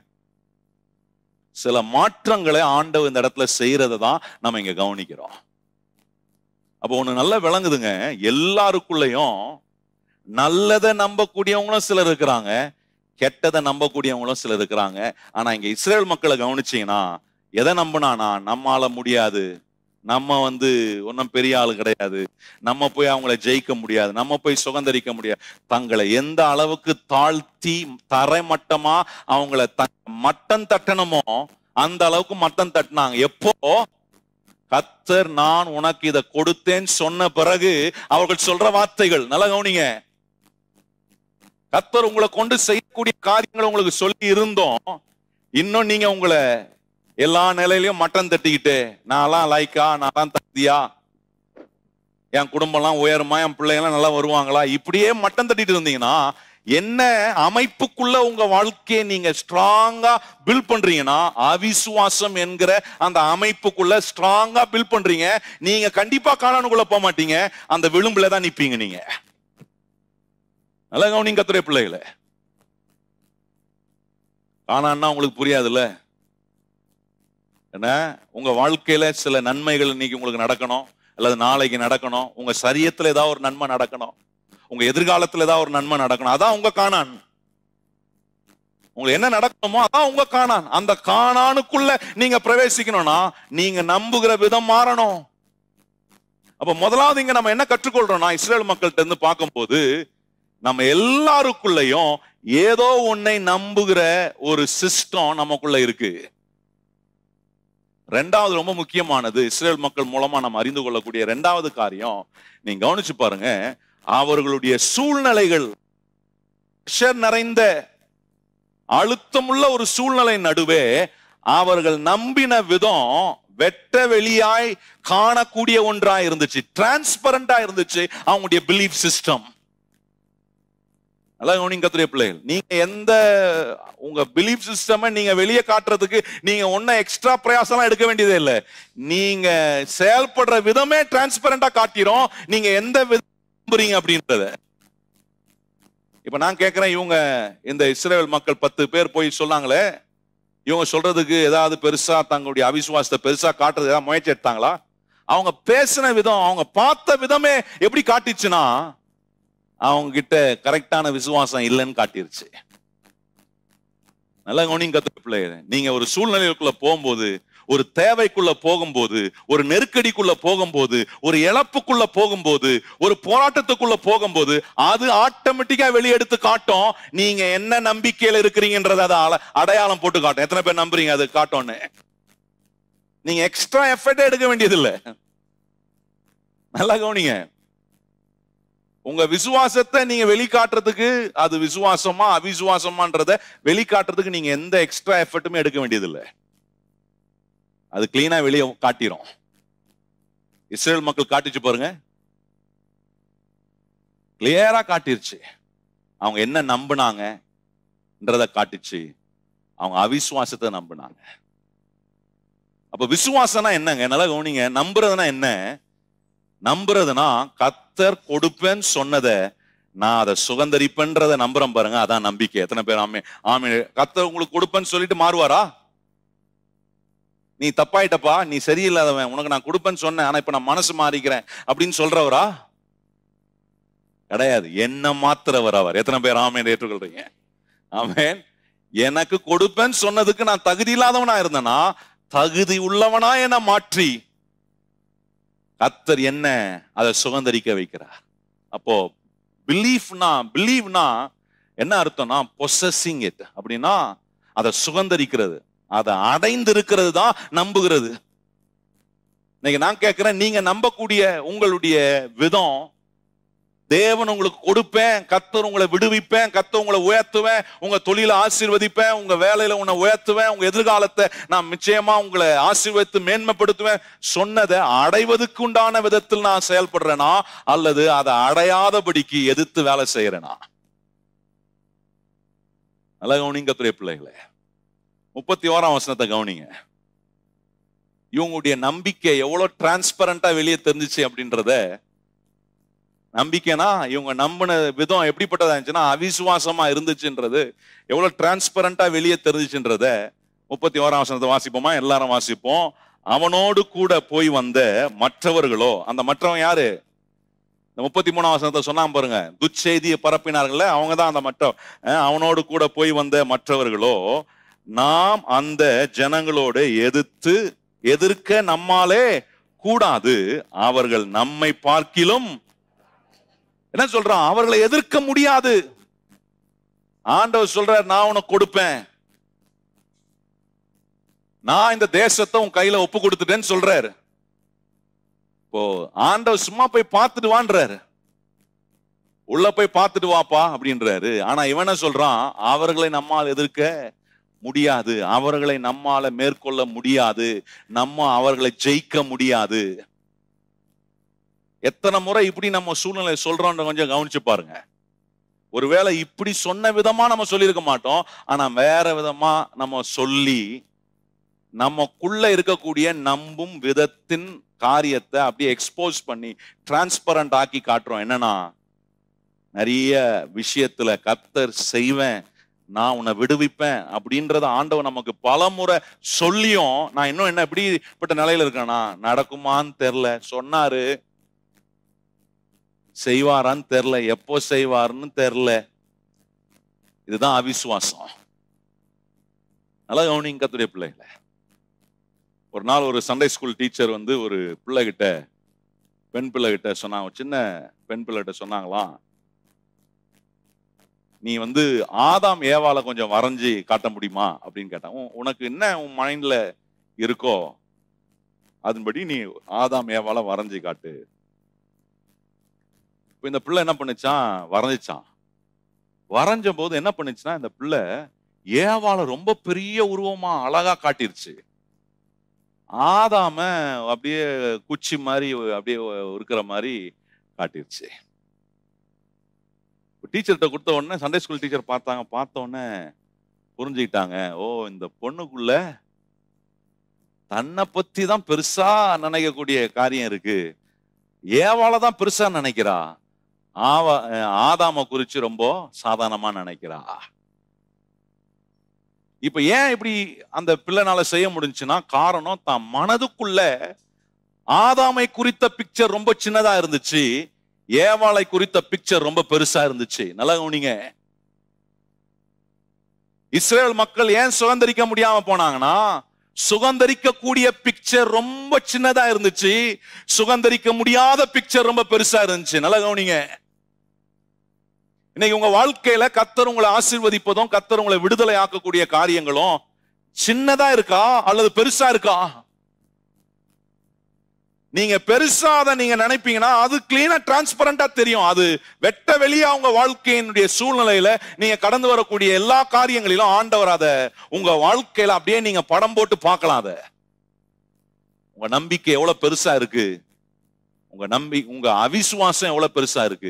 சில மாற்றங்களை ஆண்டவர் இந்த இடத்துல செய்யறதை தான் நம்ம இங்க கவனிக்கிறோம் அப்போ ஒண்ணு நல்லா விளங்குதுங்க எல்லாருக்குள்ளயும் நல்லதை நம்பக்கூடியவங்களும் சிலர் இருக்கிறாங்க கெட்டதை நம்பக்கூடியவங்களும் சிலர் இருக்கிறாங்க ஆனா இங்க இஸ்ரேல் மக்களை கவனிச்சீங்கன்னா எதை நம்பினானா நம்மால முடியாது நம்ம வந்து ஒன்றும் பெரிய ஆளு கிடையாது நம்ம போய் அவங்கள ஜெயிக்க முடியாது நம்ம போய் சுதந்திரிக்க முடியாது தங்களை எந்த அளவுக்கு தாழ்த்தி தரைமட்டமா அவங்கள த மட்டம் தட்டணுமோ அந்த அளவுக்கு மட்டம் தட்டினாங்க எப்போ கத்தர் நான் உனக்கு இதை கொடுத்தேன்னு சொன்ன பிறகு அவர்கள் சொல்ற வார்த்தைகள் நல்லா கவனிங்க கத்தர் உங்களை கொண்டு செய்யக்கூடிய காரியங்களை உங்களுக்கு சொல்லி இருந்தோம் இன்னும் நீங்க உங்களை எல்லா நிலையிலயும் மட்டம் தட்டிக்கிட்டு நான்லாம் லைக்கா நான்லாம் தகுதியா என் குடும்பம்லாம் உயருமா என் பிள்ளைங்களாம் நல்லா வருவாங்களா இப்படியே மட்டம் தட்டிட்டு இருந்தீங்கன்னா என்ன அமைப்புக்குள்ள உங்க வாழ்க்கையை நீங்க ஸ்ட்ராங்கா பில்ட் பண்றீங்கன்னா அவிசுவாசம் என்கிற அந்த அமைப்புக்குள்ள ஸ்ட்ராங்கா பில்ட் பண்றீங்க நீங்க கண்டிப்பா காணானுக்குள்ள போக மாட்டீங்க அந்த விளிம்புல தான் நிப்பீங்க நீங்க நல்லா கவனிங்க கத்துரை பிள்ளைகளை காணான்னா உங்களுக்கு புரியாதுல்ல என்ன உங்க வாழ்க்கையில சில நன்மைகள் இன்னைக்கு உங்களுக்கு நடக்கணும் அல்லது நாளைக்கு நடக்கணும் உங்க சரியத்துல ஏதாவது ஒரு நன்மை நடக்கணும் உங்க எதிர்காலத்துல ஏதாவது ஒரு நன்மை நடக்கணும் அதான் உங்க காணான் உங்களுக்கு என்ன நடக்கணுமோ அதான் உங்க காணான் அந்த காணானுக்குள்ள நீங்க பிரவேசிக்கணும்னா நீங்க நம்புகிற விதம் மாறணும் அப்ப முதலாவது இங்க நம்ம என்ன கற்றுக்கொள்றோம்னா இஸ்ரேல் மக்கள்கிட்ட இருந்து பார்க்கும்போது நம்ம எல்லாருக்குள்ளயும் ஏதோ ஒன்னை நம்புகிற ஒரு சிஸ்டம் நமக்குள்ள இருக்கு ரெண்டாவது ரொம்ப முக்கியமானது இஸ்ரேல் மக்கள் மூலமா நம்ம அறிந்து கொள்ளக்கூடிய ரெண்டாவது காரியம் நீங்க கவனிச்சு பாருங்க அவர்களுடைய சூழ்நிலைகள் pressure நிறைந்த அழுத்தமுள்ள ஒரு சூழ்நிலை நடுவே அவர்கள் நம்பின விதம் வெட்ட வெளியாய் காணக்கூடிய ஒன்றா இருந்துச்சு டிரான்ஸ்பரண்டா இருந்துச்சு அவங்களுடைய பிலீஃப் சிஸ்டம் நல்லா கவனிங்க கத்துடைய பிள்ளைகள் நீங்க எந்த உங்க பிலீஃப் சிஸ்டமை நீங்க வெளியே காட்டுறதுக்கு நீங்க ஒன்னும் எக்ஸ்ட்ரா பிரயாசம்லாம் எடுக்க வேண்டியதே இல்லை நீங்க செயல்படுற விதமே டிரான்ஸ்பரண்டா காட்டிரும் நீங்க எந்த விதம் நம்புறீங்க அப்படின்றத இப்ப நான் கேட்கிறேன் இவங்க இந்த இஸ்ரேல் மக்கள் பத்து பேர் போய் சொன்னாங்களே இவங்க சொல்றதுக்கு ஏதாவது பெருசா தங்களுடைய அவிசுவாசத்தை பெருசா காட்டுறது ஏதாவது முயற்சி எடுத்தாங்களா அவங்க பேசின விதம் அவங்க பார்த்த விதமே எப்படி காட்டிச்சுன்னா அவங்க கிட்ட கரெக்டான விசுவாசம் இல்லைன்னு காட்டிருச்சு நல்லா கவனிங்க கத்து பிள்ளைங்க நீங்க ஒரு சூழ்நிலைக்குள்ள போகும்போது ஒரு தேவைக்குள்ள போகும்போது ஒரு நெருக்கடிக்குள்ள போகும்போது ஒரு இழப்புக்குள்ள போகும்போது ஒரு போராட்டத்துக்குள்ள போகும்போது அது ஆட்டோமேட்டிக்கா வெளியெடுத்து காட்டும் நீங்க என்ன நம்பிக்கையில இருக்கிறீங்கன்றத அதை அல- அடையாளம் போட்டு காட்டும் எத்தனை பேர் நம்புறீங்க அது காட்டும்னு நீங்க எக்ஸ்ட்ரா எஃபர்ட் எடுக்க வேண்டியது இல்ல நல்லா கவனிங்க உங்க விசுவாசத்தை நீங்க வெளிக்காட்டுறதுக்கு அது விசுவாசமா அவிசுவாசமான்றத வெளிக்காட்டுறதுக்கு நீங்க எந்த எக்ஸ்ட்ரா எஃபர்ட்டுமே எடுக்க வேண்டியது இல்ல அது கிளீனா வெளியே காட்டிரும் இஸ்ரேல் மக்கள் காட்டிச்சு பாருங்க கிளியரா காட்டிருச்சு அவங்க என்ன நம்பினாங்கன்றத காட்டிச்சு அவங்க அவிசுவாசத்தை நம்பினாங்க அப்ப விசுவாசம்னா என்னங்க நல்லா கவனிங்க நம்புறதுனா என்ன நம்புறதுனா கத்தர் கொடுப்பேன்னு சொன்னதை நான் அதை சுகந்தரிப்பேன்றத நம்புறேன் பாருங்க அதான் நம்பிக்கை எத்தனை பேர் ஆமே ஆமே கத்தர் உங்களுக்கு கொடுப்பேன்னு சொல்லிட்டு மாறுவாரா நீ தப்பாயிட்டப்பா நீ சரியில்லாதவன் உனக்கு நான் கொடுப்பேன்னு சொன்னேன் ஆனா இப்ப நான் மனசு மாறிக்கிறேன் அப்படின்னு சொல்றவரா கிடையாது என்ன மாத்துறவர் அவர் எத்தனை பேர் ஆமேன் ஏற்றுக்கொள்றீங்க ஆமேன் எனக்கு கொடுப்பேன்னு சொன்னதுக்கு நான் தகுதி இல்லாதவனா இருந்தேனா தகுதி உள்ளவனா என மாற்றி கத்தர் என்ன அதை சுகந்தரிக்க வைக்கிறார் அப்போ பிலீஃப்னா பிலீவ்னா என்ன அர்த்தம்னா பொசஸிங் இட் அப்படின்னா அதை சுகந்தரிக்கிறது அதை அடைந்து இருக்கிறது தான் நம்புகிறது இன்னைக்கு நான் கேட்கிறேன் நீங்க நம்பக்கூடிய உங்களுடைய விதம் தேவன் உங்களுக்கு கொடுப்பேன் கத்தர் உங்களை விடுவிப்பேன் கத்தர் உங்களை உயர்த்துவேன் உங்க தொழில ஆசீர்வதிப்பேன் உங்க வேலையில உன்னை உயர்த்துவேன் உங்க எதிர்காலத்தை நான் நிச்சயமா உங்களை ஆசீர்வதித்து மேன்மைப்படுத்துவேன் சொன்னதை அடைவதற்கு உண்டான விதத்தில் நான் செயல்படுறேனா அல்லது அதை அடையாதபடிக்கு எதிர்த்து வேலை செய்யறேனா நல்லா கவனிங்க கத்துடைய பிள்ளைகளே முப்பத்தி ஓராம் வசனத்தை கவனிங்க இவங்களுடைய நம்பிக்கை எவ்வளவு டிரான்ஸ்பரண்டா வெளியே தெரிஞ்சுச்சு அப்படின்றத நம்பிக்கைனா இவங்க நம்பின விதம் எப்படிப்பட்டதா இருந்துச்சுன்னா அவிசுவாசமா இருந்துச்சுன்றது எவ்வளவு டிரான்ஸ்பரண்டா வெளியே தெரிஞ்சுச்சுன்றத முப்பத்தி ஓராம் வசனத்தை வாசிப்போமா எல்லாரும் வாசிப்போம் அவனோடு கூட போய் வந்த மற்றவர்களோ அந்த மற்றவன் யாரு இந்த முப்பத்தி மூணாம் வசனத்தை சொன்னான் பாருங்க துச்செய்தியை பரப்பினார்கள்ல அவங்க தான் அந்த மற்ற அஹ், அவனோடு கூட போய் வந்த மற்றவர்களோ நாம் அந்த ஜனங்களோடு எதிர்த்து எதிர்க்க நம்மாலே கூடாது அவர்கள் நம்மை பார்க்கிலும் என்ன சொல்றான் அவர்களை எதிர்க்க முடியாது ஆண்டவர் சொல்றார் நான் உனக்கு கொடுப்பேன் நான் இந்த தேசத்தை உன் கையில ஒப்பு கொடுத்துட்டேன்னு சொல்றாரு இப்போ ஆண்டவர் சும்மா போய் பார்த்துட்டு வான்றாரு உள்ள போய் பார்த்துட்டு வாப்பா அப்படின்றாரு ஆனா இவன சொல்றான் அவர்களை நம்மால் எதிர்க்க முடியாது அவர்களை நம்மால மேற்கொள்ள முடியாது நம்ம அவர்களை ஜெயிக்க முடியாது எத்தனை முறை இப்படி நம்ம சூழ்நிலை சொல்றோம்னு கொஞ்சம் கவனிச்சு பாருங்க ஒருவேளை இப்படி சொன்ன விதமா நம்ம சொல்லியிருக்க மாட்டோம் ஆனா வேற விதமா நம்ம சொல்லி நமக்குள்ள இருக்கக்கூடிய நம்பும் விதத்தின் காரியத்தை அப்படியே எக்ஸ்போஸ் பண்ணி டிரான்ஸ்பரண்ட் ஆக்கி காட்டுறோம் என்னன்னா நிறைய விஷயத்துல கர்த்தர் செய்வேன் நான் உன்னை விடுவிப்பேன் அப்படின்றத ஆண்டவர் நமக்கு பல முறை சொல்லியும் நான் இன்னும் என்ன இப்படிப்பட்ட நிலையில இருக்கேனா நடக்குமான்னு தெரில சொன்னாரு செய்வாரான்னு தெரில எப்போ செய்வாருன்னு தெரில இதுதான் அவிசுவாசம் நல்லா கவனிங்க கத்துடைய பிள்ளைகளை ஒரு நாள் ஒரு சண்டே ஸ்கூல் டீச்சர் வந்து ஒரு பிள்ளைகிட்ட பெண் பிள்ளைகிட்ட சொன்னாங்க ஒரு சின்ன பெண் பிள்ளைகிட்ட சொன்னாங்களாம் நீ வந்து ஆதாம் ஏவால கொஞ்சம் வரைஞ்சி காட்ட முடியுமா அப்படின்னு கேட்டான் உன்- உனக்கு என்ன உன் மைண்ட்ல இருக்கோ அதன்படி நீ ஆதாம் ஏவால வரைஞ்சி காட்டு இப்போ இந்த பிள்ளை என்ன பண்ணுச்சான் வரைஞ்சிச்சான் வரைஞ்ச போது என்ன பண்ணுச்சுன்னா இந்த பிள்ளை ஏவால ரொம்ப பெரிய உருவமா அழகா காட்டிருச்சு ஆதாம அப்படியே குச்சி மாதிரி அப்படியே இருக்கிற மாதிரி காட்டிருச்சு டீச்சர்கிட்ட கொடுத்த உடனே சண்டே ஸ்கூல் டீச்சர் பார்த்தாங்க பார்த்த உடனே புரிஞ்சுக்கிட்டாங்க ஓ இந்த பொண்ணுக்குள்ள தன்னை பத்தி தான் பெருசா நினைக்கக்கூடிய காரியம் இருக்கு ஏவால தான் பெருசா நினைக்கிறா ஆவ ஆதாம குறிச்சு ரொம்ப சாதாரணமா நினைக்கிறா இப்ப ஏன் இப்படி அந்த பிள்ளைனால செய்ய முடிஞ்சுன்னா காரணம் தான் மனதுக்குள்ள ஆதாமை குறித்த பிக்சர் ரொம்ப சின்னதா இருந்துச்சு ஏவாளை குறித்த பிக்சர் ரொம்ப பெருசா இருந்துச்சு நல்லா கவனிங்க இஸ்ரேல் மக்கள் ஏன் சுதந்திரிக்க முடியாம போனாங்கன்னா சுகந்தரிக்க கூடிய பிக்சர் ரொம்ப சின்னதா இருந்துச்சு சுகந்தரிக்க முடியாத பிக்சர் ரொம்ப பெருசா இருந்துச்சு நல்லா கவனிங்க இன்னைக்கு உங்க வாழ்க்கையில கத்தர் உங்களை ஆசீர்வதிப்பதும் கத்தர் உங்களை விடுதலை ஆக்கக்கூடிய காரியங்களும் சின்னதா இருக்கா அல்லது பெருசா இருக்கா நீங்க பெருசா அதை நீங்க நினைப்பீங்கன்னா அது கிளீனா டிரான்ஸ்பரண்டா தெரியும் அது வெட்ட வெளியா உங்க வாழ்க்கையினுடைய சூழ்நிலையில நீங்க கடந்து வரக்கூடிய எல்லா காரியங்களிலும் ஆண்டவர் அதை உங்க வாழ்க்கையில அப்படியே நீங்க படம் போட்டு பார்க்கலாம் அதை உங்க நம்பிக்கை எவ்வளவு பெருசா இருக்கு உங்க நம்பி உங்க அவிசுவாசம் எவ்வளவு பெருசா இருக்கு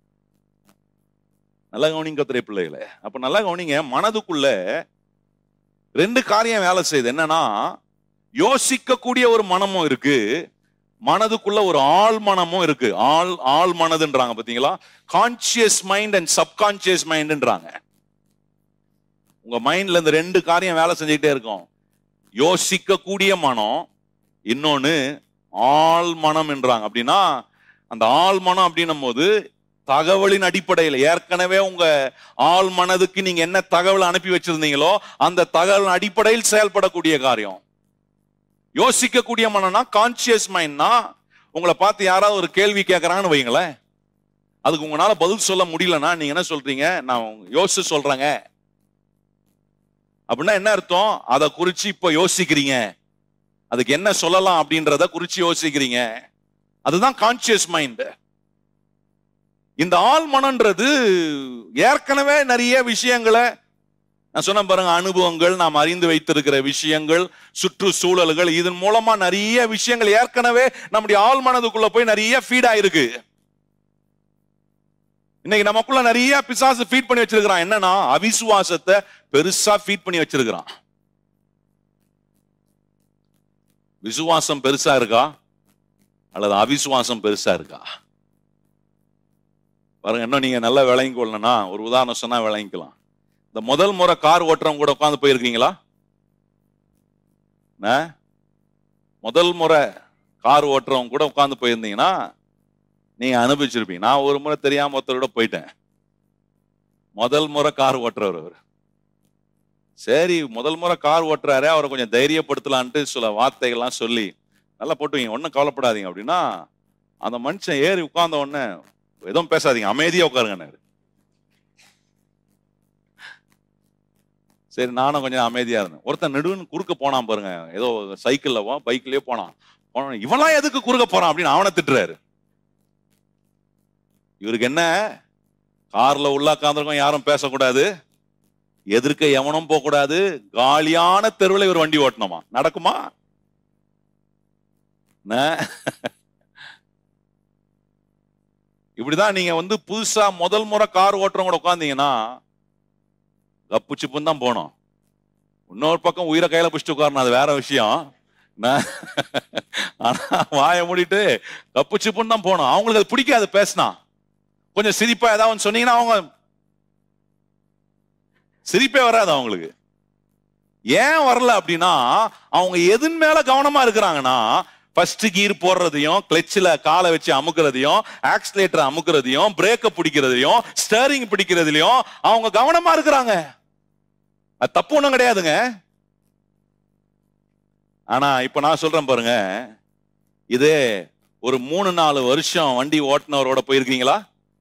நல்லா கவனிங்க கத்திரை பிள்ளைகளே அப்ப நல்லா கவனிங்க மனதுக்குள்ள ரெண்டு காரியம் வேலை செய்யுது என்னன்னா யோசிக்கக்கூடிய ஒரு மனமும் இருக்கு மனதுக்குள்ள ஒரு ஆள் மனமும் இருக்கு ஆள் ஆள் மனதுன்றாங்க பாத்தீங்களா கான்சியஸ் மைண்ட் அண்ட் சப்கான்சியஸ் மைண்ட்ன்றாங்க உங்க மைண்ட்ல இந்த ரெண்டு காரியம் வேலை செஞ்சுக்கிட்டே இருக்கும் யோசிக்கக்கூடிய மனம் இன்னொன்னு ஆள் மனம் என்றாங்க அப்படின்னா அந்த ஆள் மனம் அப்படின்னும் போது தகவலின் அடிப்படையில் ஏற்கனவே உங்க ஆள் மனதுக்கு நீங்க என்ன தகவல் அனுப்பி வச்சிருந்தீங்களோ அந்த தகவல் அடிப்படையில் செயல்படக்கூடிய காரியம் யோசிக்கக்கூடிய மனம்னா கான்சியஸ் மைண்ட்னா உங்களை பார்த்து யாராவது ஒரு கேள்வி கேட்கறாங்கன்னு வைங்களேன் அதுக்கு உங்களால பதில் சொல்ல முடியலன்னா நீங்க என்ன சொல்றீங்க நான் யோசிச்சு சொல்றேங்க அப்படின்னா என்ன அர்த்தம் அதை குறிச்சு இப்ப யோசிக்கிறீங்க அதுக்கு என்ன சொல்லலாம் அப்படின்றத குறிச்சு யோசிக்கிறீங்க அதுதான் கான்சியஸ் மைண்ட் இந்த ஆள் மனன்றது ஏற்கனவே நிறைய விஷயங்களை நான் சொன்ன பாருங்க அனுபவங்கள் நாம் அறிந்து வைத்திருக்கிற விஷயங்கள் சுற்றுச்சூழல்கள் இதன் மூலமா நிறைய விஷயங்கள் ஏற்கனவே நம்முடைய ஆள் மனதுக்குள்ள போய் நிறைய ஃபீட் ஆயிருக்கு இன்னைக்கு நமக்குள்ள நிறைய பிசாசு ஃபீட் பண்ணி வச்சிருக்கிறான் என்னன்னா அவிசுவாசத்தை பெருசா ஃபீட் பண்ணி வச்சிருக்கிறான் விசுவாசம் பெருசா இருக்கா அல்லது அவிசுவாசம் பெருசா இருக்கா பாருங்க இன்னும் நீங்க நல்லா விளங்கி கொள்ளணும்னா ஒரு உதாரணம் சொன்னா விளங்கிக்கலாம் இந்த முதல் முறை கார் ஓட்டுறவங்க கூட உட்காந்து போயிருக்கீங்களா என்ன? முதல் முறை கார் ஓட்டுறவங்க கூட உட்காந்து போயிருந்தீங்கன்னா நீங்க அனுபவிச்சிருப்பீங்க நான் ஒரு முறை தெரியாம ஒருத்தரோட போயிட்டேன் முதல் முறை கார் ஓட்டுறவர் அவர் சரி முதல் முறை கார் ஓட்டுறாரு அவரை கொஞ்சம் தைரியப்படுத்தலான்ட்டு சில வார்த்தைகள்லாம் சொல்லி நல்லா போட்டுவீங்க ஒன்றும் கவலைப்படாதீங்க அப்படின்னா அந்த மனுஷன் ஏறி உட்கார்ந்த உடனே எதுவும் பேசாதீங்க அமைதியா உட்காருங்கன்னாரு சரி நானும் கொஞ்சம் அமைதியா இருந்தேன் ஒருத்தன் நெடுன்னு குறுக்க போனான் பாருங்க ஏதோ சைக்கிள்லவோ பைக்லயே போனான் போன இவன்லாம் எதுக்கு குறுக்க போறான் அப்படின்னு அவனை திட்டுறாரு இவருக்கு என்ன கார்ல உள்ள உட்காந்துருக்கோம் யாரும் பேசக்கூடாது எதிர்க்க எவனும் போக கூடாது காலியான தெருவில் இவர் வண்டி ஓட்டணுமா நடக்குமா என்ன? இப்படிதான் நீங்க வந்து புதுசா முதல் முறை கார் ஓட்டுறவங்க கூட உட்காந்தீங்கன்னா கப்பு சிப்புன்னு தான் போகணும் இன்னொரு பக்கம் உயிரை கையில பிடிச்சிட்டு உட்காரணும் அது வேற விஷயம் என்ன? ஆனா வாயை மூடிட்டு கப்பு சிப்புன்னு தான் போகணும் அவங்களுக்கு அது பிடிக்காது பேசினா கொஞ்சம் சிரிப்பா ஏதாவது ஒண்ணு சொன்னீங்கன்னா அவங்க சிரிப்பே வராது அவங்களுக்கு ஏன் வரல அப்படின்னா அவங்க எதன் மேல கவனமா இருக்கிறாங்கன்னா ஃபர்ஸ்ட் கீர் போடுறதையும் கிளச்சில் காலை வச்சு அமுக்குறதையும் ஆக்சிலேட்டர் அமுக்குறதையும் பிரேக்கை பிடிக்கிறதையும் ஸ்டேரிங் பிடிக்கிறதுலையும் அவங்க கவனமா இருக்கிறாங்க அது தப்பு ஒண்ணும் கிடையாதுங்க ஆனா இப்ப நான் சொல்றேன் பாருங்க இதே ஒரு மூணு நாலு வருஷம் வண்டி ஓட்டுனவரோட போயிருக்கீங்களா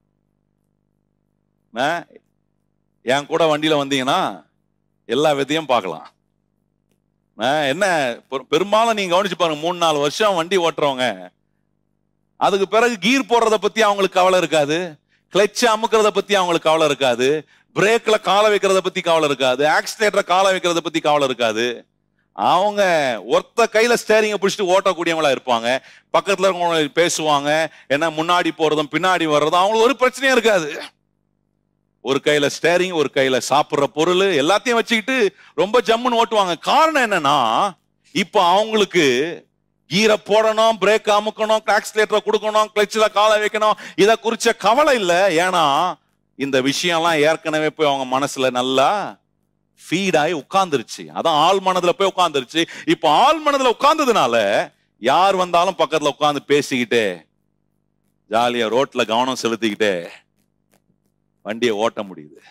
என்ன? என் கூட வண்டியில வந்தீங்கன்னா எல்லா விதையும் பார்க்கலாம் அஹ் என்ன பெரு- பெரும்பாலும் நீங்க கவனிச்சு பாருங்க மூணு நாலு வருஷம் வண்டி ஓட்டுறவங்க அதுக்கு பிறகு கீர் போடுறத பத்தி அவங்களுக்கு கவலை இருக்காது கிளட்ச் அமுக்கிறத பத்தி அவங்களுக்கு கவலை இருக்காது பிரேக்ல காலை வைக்கிறத பத்தி கவலை இருக்காது ஆக்சிலேட்டரை காலை வைக்கிறத பத்தி கவலை இருக்காது அவங்க ஒருத்த கையில ஸ்டேரிங்க பிடிச்சிட்டு ஓட்டக்கூடியவங்களா இருப்பாங்க பக்கத்துல இருக்கவங்க பேசுவாங்க என்ன முன்னாடி போறதும் பின்னாடி வர்றதும் அவங்களுக்கு ஒரு பிரச்சனையும் இருக்காது ஒரு கையில ஸ்டேரிங் ஒரு கையில சாப்பிடுற பொருள் எல்லாத்தையும் வச்சுக்கிட்டு ரொம்ப ஜம்முன்னு ஓட்டுவாங்க காரணம் என்னன்னா இப்ப அவங்களுக்கு கீரை போடணும் பிரேக் அமுக்கணும் ஆக்சிலேட்டரை கொடுக்கணும் கிளச்சில் காலை வைக்கணும் இதை குறிச்ச கவலை இல்லை ஏன்னா இந்த விஷயம்லாம் ஏற்கனவே போய் அவங்க மனசுல நல்லா ஃபீட் ஆகி உட்கார்ந்துருச்சு அதான் ஆள் மனதுல போய் உட்கார்ந்துருச்சு இப்போ ஆள் மனதுல உட்கார்ந்ததுனால யார் வந்தாலும் பக்கத்துல உட்கார்ந்து பேசிக்கிட்டே ஜாலியா ரோட்ல கவனம் செலுத்திக்கிட்டே வண்டியை ஓட்ட முடியுது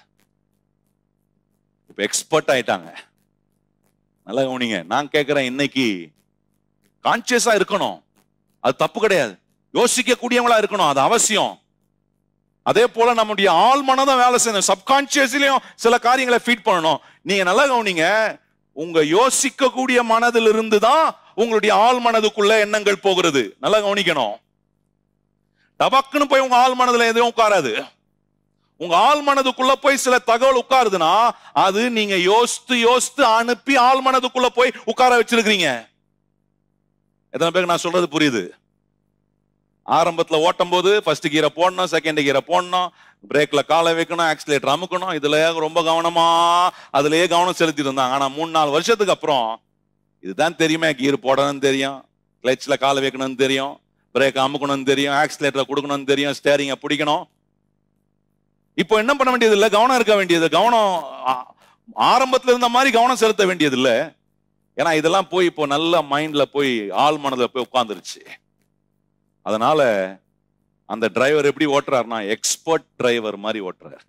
இப்ப எக்ஸ்பர்ட் ஆயிட்டாங்க நல்லா கவனிங்க நான் கேட்கிறேன் இன்னைக்கு கான்சியஸா இருக்கணும் அது தப்பு கிடையாது யோசிக்க கூடியவங்களா இருக்கணும் அது அவசியம் அதே போல நம்முடைய ஆள் மனதான் வேலை செய்யணும் சப்கான்சியஸ்லயும் சில காரியங்களை ஃபீட் பண்ணணும் நீங்க நல்லா கவனிங்க உங்க யோசிக்க கூடிய மனதிலிருந்து தான் உங்களுடைய ஆள் மனதுக்குள்ள எண்ணங்கள் போகிறது நல்லா கவனிக்கணும் டபக்குன்னு போய் உங்க ஆள் மனதுல எதுவும் உட்காராது உங்க ஆள் மனதுக்குள்ள போய் சில தகவல் உட்காருதுன்னா அது நீங்க யோசித்து யோசித்து அனுப்பி ஆள் மனதுக்குள்ள போய் உட்கார வச்சிருக்கீங்க எத்தனை பேருக்கு நான் சொல்றது புரியுது ஆரம்பத்துல ஓட்டும் போது ஃபர்ஸ்ட் கீரை போடணும் செகண்ட் கீரை போடணும் பிரேக்ல காலை வைக்கணும் ஆக்சிலேட்டர் அமுக்கணும் இதுல ரொம்ப கவனமா அதுலயே கவனம் செலுத்திட்டு இருந்தாங்க ஆனா மூணு நாலு வருஷத்துக்கு அப்புறம் இதுதான் தெரியுமே கீர் போடணும்னு தெரியும் கிளச்ல காலை வைக்கணும்னு தெரியும் பிரேக் அமுக்கணும்னு தெரியும் ஆக்சிலேட்டர் கொடுக்கணும்னு தெரியும் ஸ்டேரிங்க பிடிக்கணும் இப்போ என்ன பண்ண வேண்டியது இல்லை கவனம் இருக்க வேண்டியது கவனம் ஆ- ஆரம்பத்துல இருந்த மாதிரி கவனம் செலுத்த வேண்டியது இல்லை ஏன்னா இதெல்லாம் போய் இப்போ நல்ல மைண்ட்ல போய் ஆள் மனதில் போய் உட்காந்துருச்சு அதனால அந்த டிரைவர் எப்படி ஓட்டுறாருன்னா எக்ஸ்பர்ட் டிரைவர் மாதிரி ஓட்டுறாரு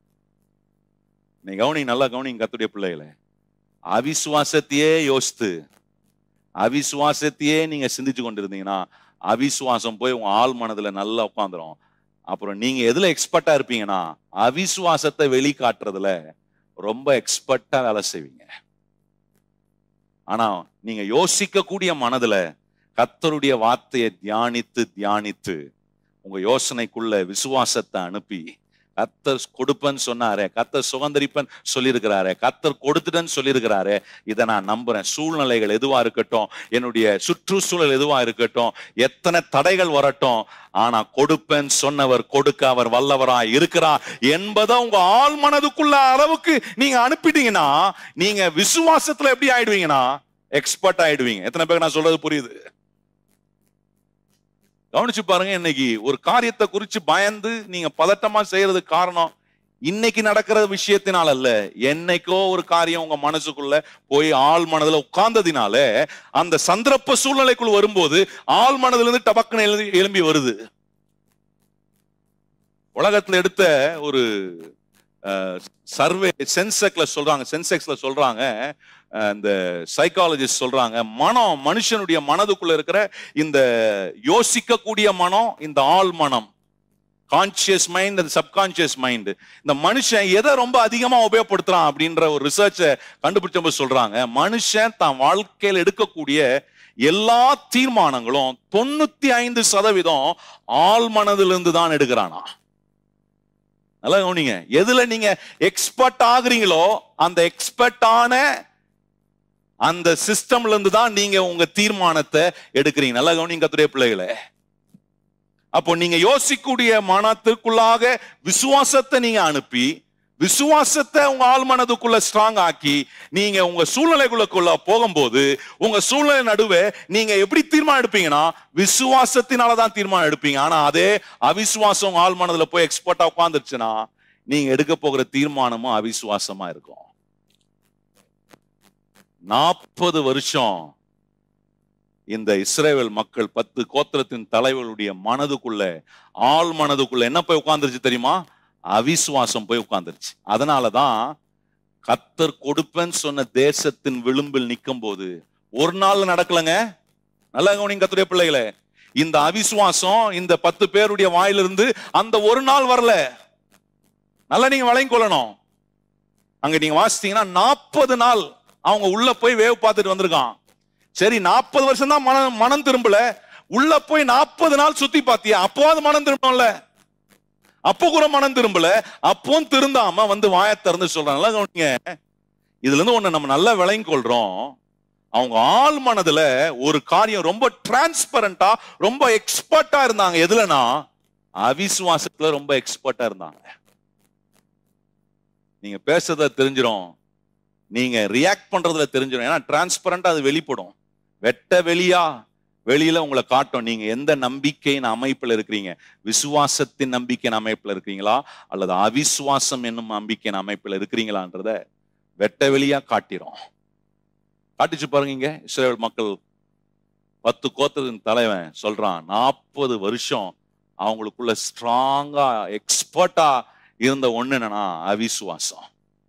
நீ கவனி நல்லா கவனிங்க கத்துடைய பிள்ளைகளை அவிசுவாசத்தையே யோசித்து அவிசுவாசத்தையே நீங்க சிந்திச்சு கொண்டிருந்தீங்கன்னா அவிசுவாசம் போய் உங்க ஆள் மனதுல நல்லா உட்காந்துரும் அப்புறம் நீங்க எதுல எக்ஸ்பர்ட்டா இருப்பீங்கன்னா அவிசுவாசத்தை வெளிக்காட்டுறதுல ரொம்ப எக்ஸ்பர்ட்டா வேலை செய்வீங்க ஆனா நீங்க யோசிக்க கூடிய மனதுல கர்த்தருடைய வார்த்தையை தியானித்து தியானித்து உங்க யோசனைக்குள்ள விசுவாசத்தை அனுப்பி கத்தர் கொடுப்பேன்னு சொன்னாரே கத்தர் சுகந்தரிப்பன் சொல்லியிருக்கிறாரே கத்தர் கொடுத்துட்டேன்னு சொல்லியிருக்கிறாரே இதை நான் நம்புறேன் சூழ்நிலைகள் எதுவா இருக்கட்டும் என்னுடைய சுற்றுச்சூழல் எதுவா இருக்கட்டும் எத்தனை தடைகள் வரட்டும் ஆனா கொடுப்பேன் சொன்னவர் கொடுக்க அவர் வல்லவரா இருக்கிறார் என்பதை உங்க ஆள் மனதுக்குள்ள அளவுக்கு நீங்க அனுப்பிட்டீங்கன்னா நீங்க விசுவாசத்துல எப்படி ஆயிடுவீங்கன்னா எக்ஸ்பர்ட் ஆயிடுவீங்க எத்தனை பேருக்கு நான் சொல்றது புரியுது கவனிச்சு பாருங்க இன்னைக்கு ஒரு காரியத்தை குறிச்சு பயந்து நீங்க பதட்டமா செய்யறதுக்கு காரணம் இன்னைக்கு நடக்கிற விஷயத்தினால அல்ல என்னைக்கோ ஒரு காரியம் உங்க மனசுக்குள்ள போய் ஆள் மனதுல உட்கார்ந்ததினால அந்த சந்தர்ப்ப சூழ்நிலைக்குள் வரும்போது ஆள் மனதுல இருந்து டபக்குன்னு எழுதி எழும்பி வருது உலகத்துல எடுத்த ஒரு சர்வே சென்செக்ல சொல்றாங்க சென்செக்ஸ்ல சொல்றாங்க அஹ், இந்த சைக்காலஜிஸ்ட் சொல்றாங்க மனம் மனுஷனுடைய மனதுக்குள்ள இருக்கிற இந்த யோசிக்கக்கூடிய மனம் இந்த ஆள் மனம் கான்சியஸ் மைண்ட் அந்த சப்கான்சியஸ் மைண்ட் இந்த மனுஷன் எதை ரொம்ப அதிகமா உபயோகப்படுத்துறான் அப்படின்ற ஒரு ரிசர்ச்சை கண்டுபிடிச்சபோது சொல்றாங்க மனுஷன் தான் வாழ்க்கையில் எடுக்கக்கூடிய எல்லா தீர்மானங்களும் தொண்ணூத்தி ஐந்து சதவீதம் ஆள் மனதிலிருந்து தான் எடுக்கிறானா நல்லா கவனிங்க எதுல நீங்க எக்ஸ்பர்ட் ஆகுறீங்களோ அந்த எக்ஸ்பர்ட்டான அந்த சிஸ்டம்ல இருந்து தான் நீங்க உங்க தீர்மானத்தை எடுக்கிறீங்க நல்லா கவனிங்க கத்துடைய பிள்ளைகளே அப்போ நீங்க யோசிக்கக்கூடிய மனத்திற்குள்ளாக விசுவாசத்தை நீங்க அனுப்பி விசுவாசத்தை உங்க ஆள் மனதுக்குள்ள ஸ்ட்ராங் ஆக்கி நீங்க உங்க சூழ்நிலைக்குள்ளக்குள்ள போகும்போது உங்க சூழ்நிலை நடுவே நீங்க எப்படி தீர்மானம் எடுப்பீங்கன்னா விசுவாசத்தினால தான் தீர்மானம் எடுப்பீங்க ஆனா அதே அவிசுவாசம் உங்க ஆள் மனதுல போய் எக்ஸ்பர்ட்டா உட்காந்துருச்சுன்னா நீங்க எடுக்க போகிற தீர்மானமும் அவிசுவாசமா இருக்கும் நாற்பது வருஷம் இந்த இஸ்ரேல் மக்கள் பத்து கோத்திரத்தின் தலைவர்களுடைய மனதுக்குள்ள ஆள் மனதுக்குள்ள என்ன போய் உட்கார்ந்துருச்சு தெரியுமா அவிசுவாசம் போய் உட்கார்ந்துருச்சு அதனாலதான் கத்தர் கொடுப்பேன்னு சொன்ன தேசத்தின் விளிம்பில் நிற்கும் போது ஒரு நாள் நடக்கலங்க நல்லா கவனிங்க கத்துடைய பிள்ளைகளே இந்த அவிசுவாசம் இந்த பத்து பேருடைய வாயிலிருந்து அந்த ஒரு நாள் வரல நல்லா நீங்க வழங்கி கொள்ளணும் அங்க நீங்க வாசித்தீங்கன்னா நாற்பது நாள் அவங்க உள்ள போய் வேவ் பார்த்துட்டு வந்திருக்கான் சரி நாற்பது வருஷம் தான் மனம் மனம் திரும்பல உள்ள போய் நாற்பது நாள் சுத்தி பார்த்தியா அப்போவாது மனம் திரும்பல அப்போ கூட மனம் திரும்பல அப்பவும் திருந்தாம வந்து வாயை திறந்து சொல்றாங்க நல்லா கவனிங்க இதுல இருந்து ஒண்ணு நம்ம நல்லா விளங்கி கொள்றோம் அவங்க ஆள் மனதுல ஒரு காரியம் ரொம்ப டிரான்ஸ்பரண்டா ரொம்ப எக்ஸ்பர்ட்டா இருந்தாங்க எதுலனா அவிசுவாசத்துல ரொம்ப எக்ஸ்பர்ட்டா இருந்தாங்க நீங்க பேசுறத தெரிஞ்சிடும் நீங்க ரியாக்ட் பண்றதுல தெரிஞ்சிடும் ஏன்னா டிரான்ஸ்பரண்டா அது வெளிப்படும் வெட்ட வெளியா வெளியில உங்களை காட்டும் நீங்க எந்த நம்பிக்கையின் அமைப்புல இருக்கிறீங்க விசுவாசத்தின் நம்பிக்கையின் அமைப்புல இருக்கிறீங்களா அல்லது அவிசுவாசம் என்னும் நம்பிக்கையின் அமைப்புல இருக்கிறீங்களான்றத வெட்ட வெளியா காட்டிரும் காட்டிச்சு பாருங்க இங்க இஸ்ரேல் மக்கள் பத்து கோத்திரத்தின் தலைவன் சொல்றான் நாற்பது வருஷம் அவங்களுக்குள்ள ஸ்ட்ராங்கா எக்ஸ்பர்ட்டா இருந்த ஒண்ணு என்னன்னா அவிசுவாசம்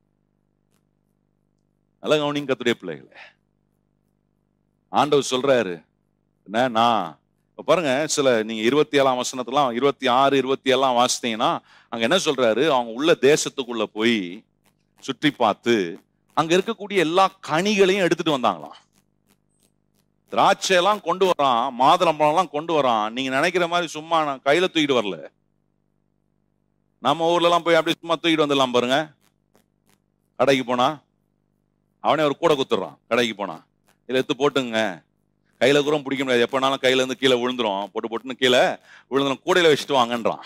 நல்ல கவனிங்க கத்துடைய பிள்ளைகளே ஆண்டவர் சொல்றாரு என்ன நான் இப்ப பாருங்க சில நீங்க இருபத்தி ஏழாம் வசனத்தெல்லாம் இருபத்தி ஆறு இருபத்தி ஏழாம் வாசித்தீங்கன்னா அங்க என்ன சொல்றாரு அவங்க உள்ள தேசத்துக்குள்ள போய் சுற்றி பார்த்து அங்க இருக்கக்கூடிய எல்லா கனிகளையும் எடுத்துட்டு வந்தாங்களாம் திராட்சை எல்லாம் கொண்டு வரான் மாதுளம்பழம் எல்லாம் கொண்டு வரான் நீங்க நினைக்கிற மாதிரி சும்மா நான் கையில தூக்கிட்டு வரல நம்ம ஊர்ல எல்லாம் போய் அப்படியே சும்மா தூக்கிட்டு வந்துடலாம் பாருங்க கடைக்கு போனா அவனே ஒரு கூட குத்துறான் கடைக்கு போனா இதில் எடுத்து போட்டுங்க கையில கூட பிடிக்க முடியாது எப்பனாலும் கையில இருந்து கீழே விழுந்துரும் போட்டு போட்டுன்னு கீழே விழுந்துரும் கூடையில வச்சுட்டு வாங்கன்றான்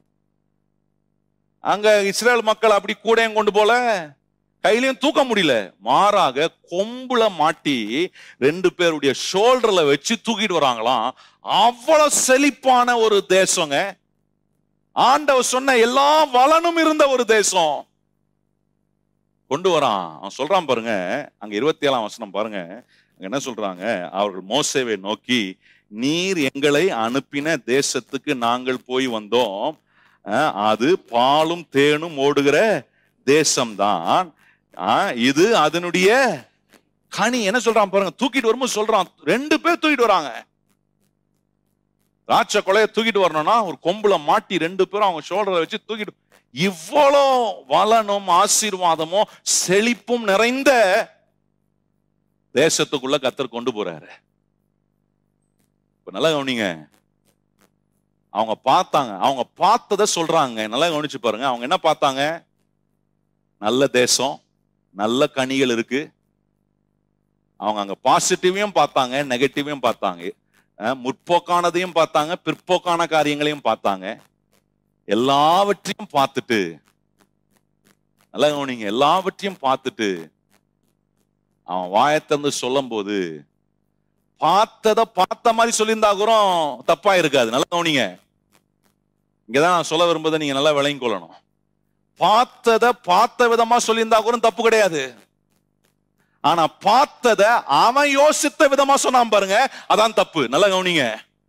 அங்க இஸ்ரேல் மக்கள் அப்படி கூடையும் கொண்டு போல கையிலையும் தூக்க முடியல மாறாக கொம்புல மாட்டி ரெண்டு பேருடைய ஷோல்டர்ல வச்சு தூக்கிட்டு வராங்களாம் அவ்வளவு செழிப்பான ஒரு தேசங்க ஆண்டவர் சொன்ன எல்லா வளனும் இருந்த ஒரு தேசம் கொண்டு வரான் அவன் சொல்றான் பாருங்க அங்க இருபத்தி ஏழாம் வசனம் பாருங்க அங்க என்ன சொல்றாங்க அவர்கள் மோசேவை நோக்கி நீர் எங்களை அனுப்பின தேசத்துக்கு நாங்கள் போய் வந்தோம் அஹ், அது பாலும் தேனும் ஓடுகிற தேசம்தான் அஹ், இது அதனுடைய கனி என்ன சொல்றான் பாருங்க தூக்கிட்டு வரும்போது சொல்றான் ரெண்டு பேர் தூக்கிட்டு வராங்க திராட்சை கொலைய தூக்கிட்டு வரணும்னா ஒரு கொம்புல மாட்டி ரெண்டு பேரும் அவங்க ஷோல்டரை வச்சு தூக்கிட்டு இவ்வளோ வளனும் ஆசீர்வாதமும் செழிப்பும் நிறைந்த தேசத்துக்குள்ள கத்தர் கொண்டு போறாரு இப்ப நல்லா கவனிங்க அவங்க பார்த்தாங்க அவங்க பார்த்ததை சொல்றாங்க நல்லா கவனிச்சு பாருங்க அவங்க என்ன பார்த்தாங்க நல்ல தேசம் நல்ல கனிகள் இருக்கு அவங்க அங்க பாசிட்டிவையும் பார்த்தாங்க நெகட்டிவையும் பார்த்தாங்க அஹ் முற்போக்கானதையும் பார்த்தாங்க பிற்போக்கான காரியங்களையும் பார்த்தாங்க எல்லாவற்றையும் பார்த்துட்டு நல்லா கவனிங்க எல்லாவற்றையும் பார்த்துட்டு அவன் வாயத்திறந்து சொல்லும் போது பார்த்தத பார்த்த மாதிரி சொல்லியிருந்தா கூட தப்பா இருக்காது நல்லா கவனிங்க இங்கதான் நான் சொல்ல விரும்புறதை நீங்க நல்லா விளங்கி கொள்ளணும் பார்த்தத பார்த்த விதமா சொல்லியிருந்தா கூட தப்பு கிடையாது ஆனா பார்த்தத அவன் யோசித்த விதமா சொன்னான் பாருங்க அதான் தப்பு நல்லா கவனிங்க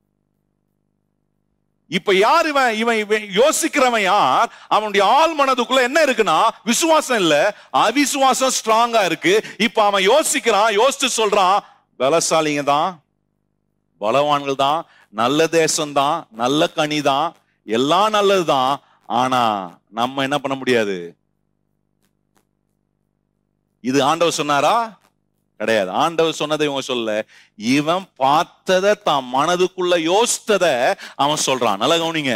இப்ப யார் இவன் இவன் இவன் யோசிக்கிறவன் யார் அவனுடைய ஆள் மனதுக்குள்ள என்ன இருக்குன்னா விசுவாசம் இல்ல அவிசுவாசம் ஸ்ட்ராங்கா இருக்கு இப்ப அவன் யோசிக்கிறான் யோசிச்சு சொல்றான் பலசாலிங்க தான் பலவான்கள் தான் நல்ல தேசம் தான் நல்ல கனி தான் எல்லாம் நல்லதுதான் ஆனா நம்ம என்ன பண்ண முடியாது இது ஆண்டவர் சொன்னாரா கிடையாது ஆண்டவர் சொன்னதை இவங்க சொல்ல இவன் பார்த்தத தான் மனதுக்குள்ள யோசித்தத அவன் சொல்றான் நல்லா கவனிங்க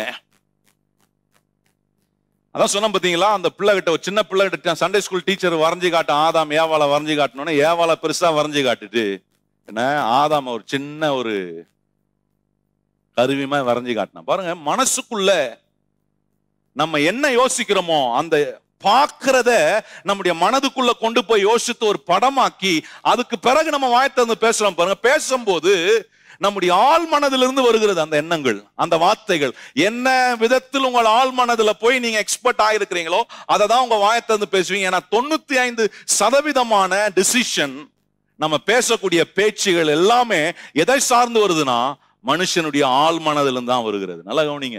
அதான் சொன்ன பாத்தீங்களா அந்த பிள்ளை கிட்ட ஒரு சின்ன பிள்ளை கிட்ட சண்டே ஸ்கூல் டீச்சர் வரைஞ்சு காட்ட ஆதாம் ஏவாளை வரைஞ்சு காட்டணும்னு ஏவாளை பெருசா வரைஞ்சு காட்டுட்டு என்ன ஆதாம் ஒரு சின்ன ஒரு கருவிமா வரைஞ்சு காட்டினான் பாருங்க மனசுக்குள்ள நம்ம என்ன யோசிக்கிறோமோ அந்த பார்க்கிறத நம்முடைய மனதுக்குள்ள கொண்டு போய் யோசித்து ஒரு படமாக்கி அதுக்கு பிறகு நம்ம வாயத்திறந்து பேசுறோம் பாருங்க பேசும்போது நம்முடைய ஆள் மனதிலிருந்து வருகிறது அந்த எண்ணங்கள் அந்த வார்த்தைகள் என்ன விதத்தில் உங்கள் ஆள் மனதுல போய் நீங்க எக்ஸ்பர்ட் ஆயிருக்கிறீங்களோ அதை தான் உங்க வாயத்திறந்து பேசுவீங்க ஏன்னா தொண்ணூத்தி ஐந்து சதவீதமான டிசிஷன் நம்ம பேசக்கூடிய பேச்சுகள் எல்லாமே எதை சார்ந்து வருதுன்னா மனுஷனுடைய ஆள் மனதிலிருந்து தான் வருகிறது நல்லா கவனிங்க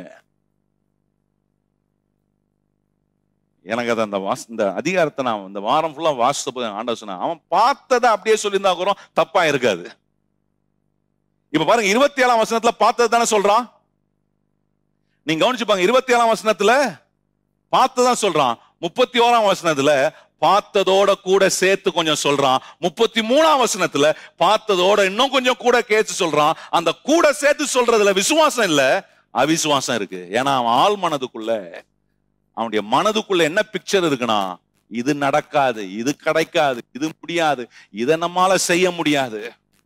எனக்கு அது அந்த வாஸ் இந்த அதிகாரத்தை நான் இந்த வாரம் ஃபுல்லா வாசித்த ஆண்டவர் சொன்னேன் அவன் பார்த்ததை அப்படியே சொல்லியிருந்தா கூட தப்பா இருக்காது இப்ப பாருங்க இருபத்தி ஏழாம் வசனத்துல பார்த்தது தானே சொல்றான் நீங்க கவனிச்சுப்பாங்க இருபத்தி ஏழாம் வசனத்துல பார்த்ததான் சொல்றான் முப்பத்தி ஓராம் வசனத்துல பார்த்ததோட கூட சேர்த்து கொஞ்சம் சொல்றான் முப்பத்தி மூணாம் வசனத்துல பார்த்ததோட இன்னும் கொஞ்சம் கூட கேட்டு சொல்றான் அந்த கூட சேர்த்து சொல்றதுல விசுவாசம் இல்ல அவிசுவாசம் இருக்கு ஏன்னா அவன் ஆள் மனதுக்குள்ள அவனுடைய மனதுக்குள்ள என்ன பிக்சர் இருக்குன்னா இது நடக்காது இது கிடைக்காது இது முடியாது இதை நம்மால செய்ய முடியாது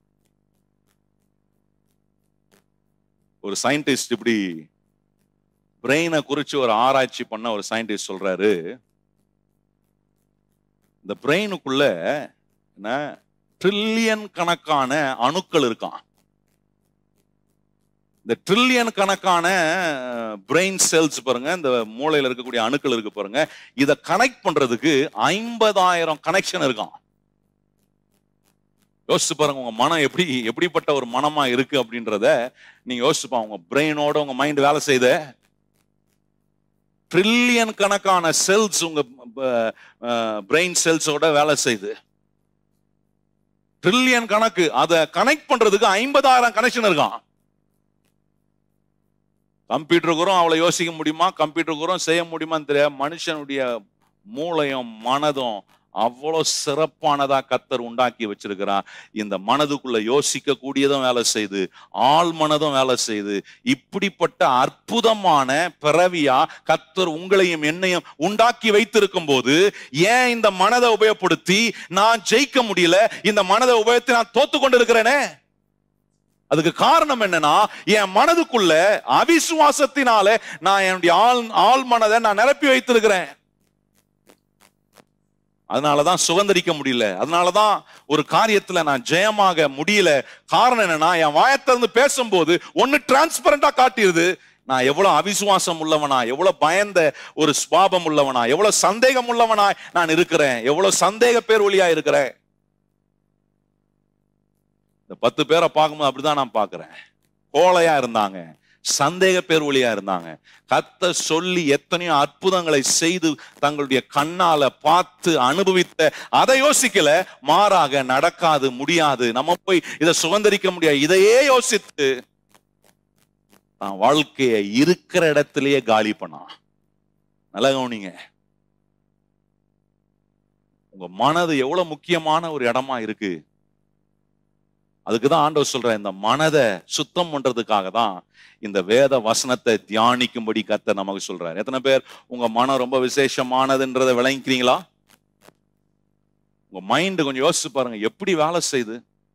ஒரு சயின்டிஸ்ட் இப்படி பிரெயினை குறிச்சு ஒரு ஆராய்ச்சி பண்ண ஒரு சயின்டிஸ்ட் சொல்றாரு இந்த பிரெயினுக்குள்ள என்ன ட்ரில்லியன் கணக்கான அணுக்கள் இருக்கான் இந்த ட்ரில்லியன் கணக்கான பிரெயின் செல்ஸ் பாருங்க இந்த மூளையில இருக்கக்கூடிய அணுக்கள் இருக்கு பாருங்க இதை கனெக்ட் பண்றதுக்கு ஐம்பதாயிரம் கனெக்ஷன் இருக்கான் யோசிச்சு பாருங்க உங்க மனம் எப்படி எப்படிப்பட்ட ஒரு மனமா இருக்கு அப்படின்றத நீங்க யோசிச்சு பாருங்க உங்க பிரெயினோட உங்க மைண்ட் வேலை செய்த ட்ரில்லியன் கணக்கான செல்ஸ் உங்க பிரெயின் செல்ஸோட வேலை செய்யுது ட்ரில்லியன் கணக்கு அதை கனெக்ட் பண்றதுக்கு ஐம்பதாயிரம் கனெக்ஷன் இருக்கான் கம்ப்யூட்டருக்குறோம் அவளை யோசிக்க முடியுமா கம்ப்யூட்டருக்குறோம் செய்ய முடியுமான்னு தெரியாது மனுஷனுடைய மூளையும் மனதும் அவ்வளோ சிறப்பானதா கத்தர் உண்டாக்கி வச்சிருக்கிறார் இந்த மனதுக்குள்ள யோசிக்க கூடியதும் வேலை செய்து ஆள் மனதும் வேலை செய்து இப்படிப்பட்ட அற்புதமான பிறவியா கத்தர் உங்களையும் என்னையும் உண்டாக்கி வைத்திருக்கும் போது ஏன் இந்த மனதை உபயோகப்படுத்தி நான் ஜெயிக்க முடியல இந்த மனதை உபயோகத்தை நான் தோத்து கொண்டு இருக்கிறேனே அதுக்கு காரணம் என்னன்னா என் மனதுக்குள்ள அவிசுவாசத்தினால நான் என்னுடைய ஆள் ஆள் மனதை நான் நிரப்பி வைத்திருக்கிறேன் அதனாலதான் சுதந்திரிக்க முடியல அதனாலதான் ஒரு காரியத்துல நான் ஜெயமாக முடியல காரணம் என்னன்னா என் வாயத்திலிருந்து பேசும்போது ஒன்னு டிரான்ஸ்பரண்டா காட்டிடுது நான் எவ்வளவு அவிசுவாசம் உள்ளவனா எவ்வளவு பயந்த ஒரு சுவாபம் உள்ளவனா எவ்வளவு சந்தேகம் உள்ளவனா நான் இருக்கிறேன் எவ்வளவு சந்தேக பேர் ஒளியா இருக்கிறேன் இந்த பத்து பேரை பார்க்கும்போது அப்படிதான் நான் பார்க்கிறேன் கோழையா இருந்தாங்க சந்தேக பேர் ஒளியா இருந்தாங்க கத்த சொல்லி எத்தனையோ அற்புதங்களை செய்து தங்களுடைய கண்ணால பார்த்து அனுபவித்த அதை யோசிக்கல மாறாக நடக்காது முடியாது நம்ம போய் இதை சுதந்திரிக்க முடியாது இதையே யோசித்து தான் வாழ்க்கைய இருக்கிற இடத்திலேயே காலி பண்ணா நல்லா கவனிங்க உங்க மனது எவ்வளவு முக்கியமான ஒரு இடமா இருக்கு அதுக்கு தான் ஆண்டவர் சொல்ற இந்த மனதை சுத்தம் பண்றதுக்காக தான் இந்த வேத வசனத்தை தியானிக்கும்படி கத்த நமக்கு சொல்றாரு எத்தனை பேர் உங்க மனம் ரொம்ப விசேஷமானதுன்றதை விளங்கிக்கிறீங்களா உங்க மைண்ட் கொஞ்சம் யோசிச்சு பாருங்க எப்படி வேலை செய்யுது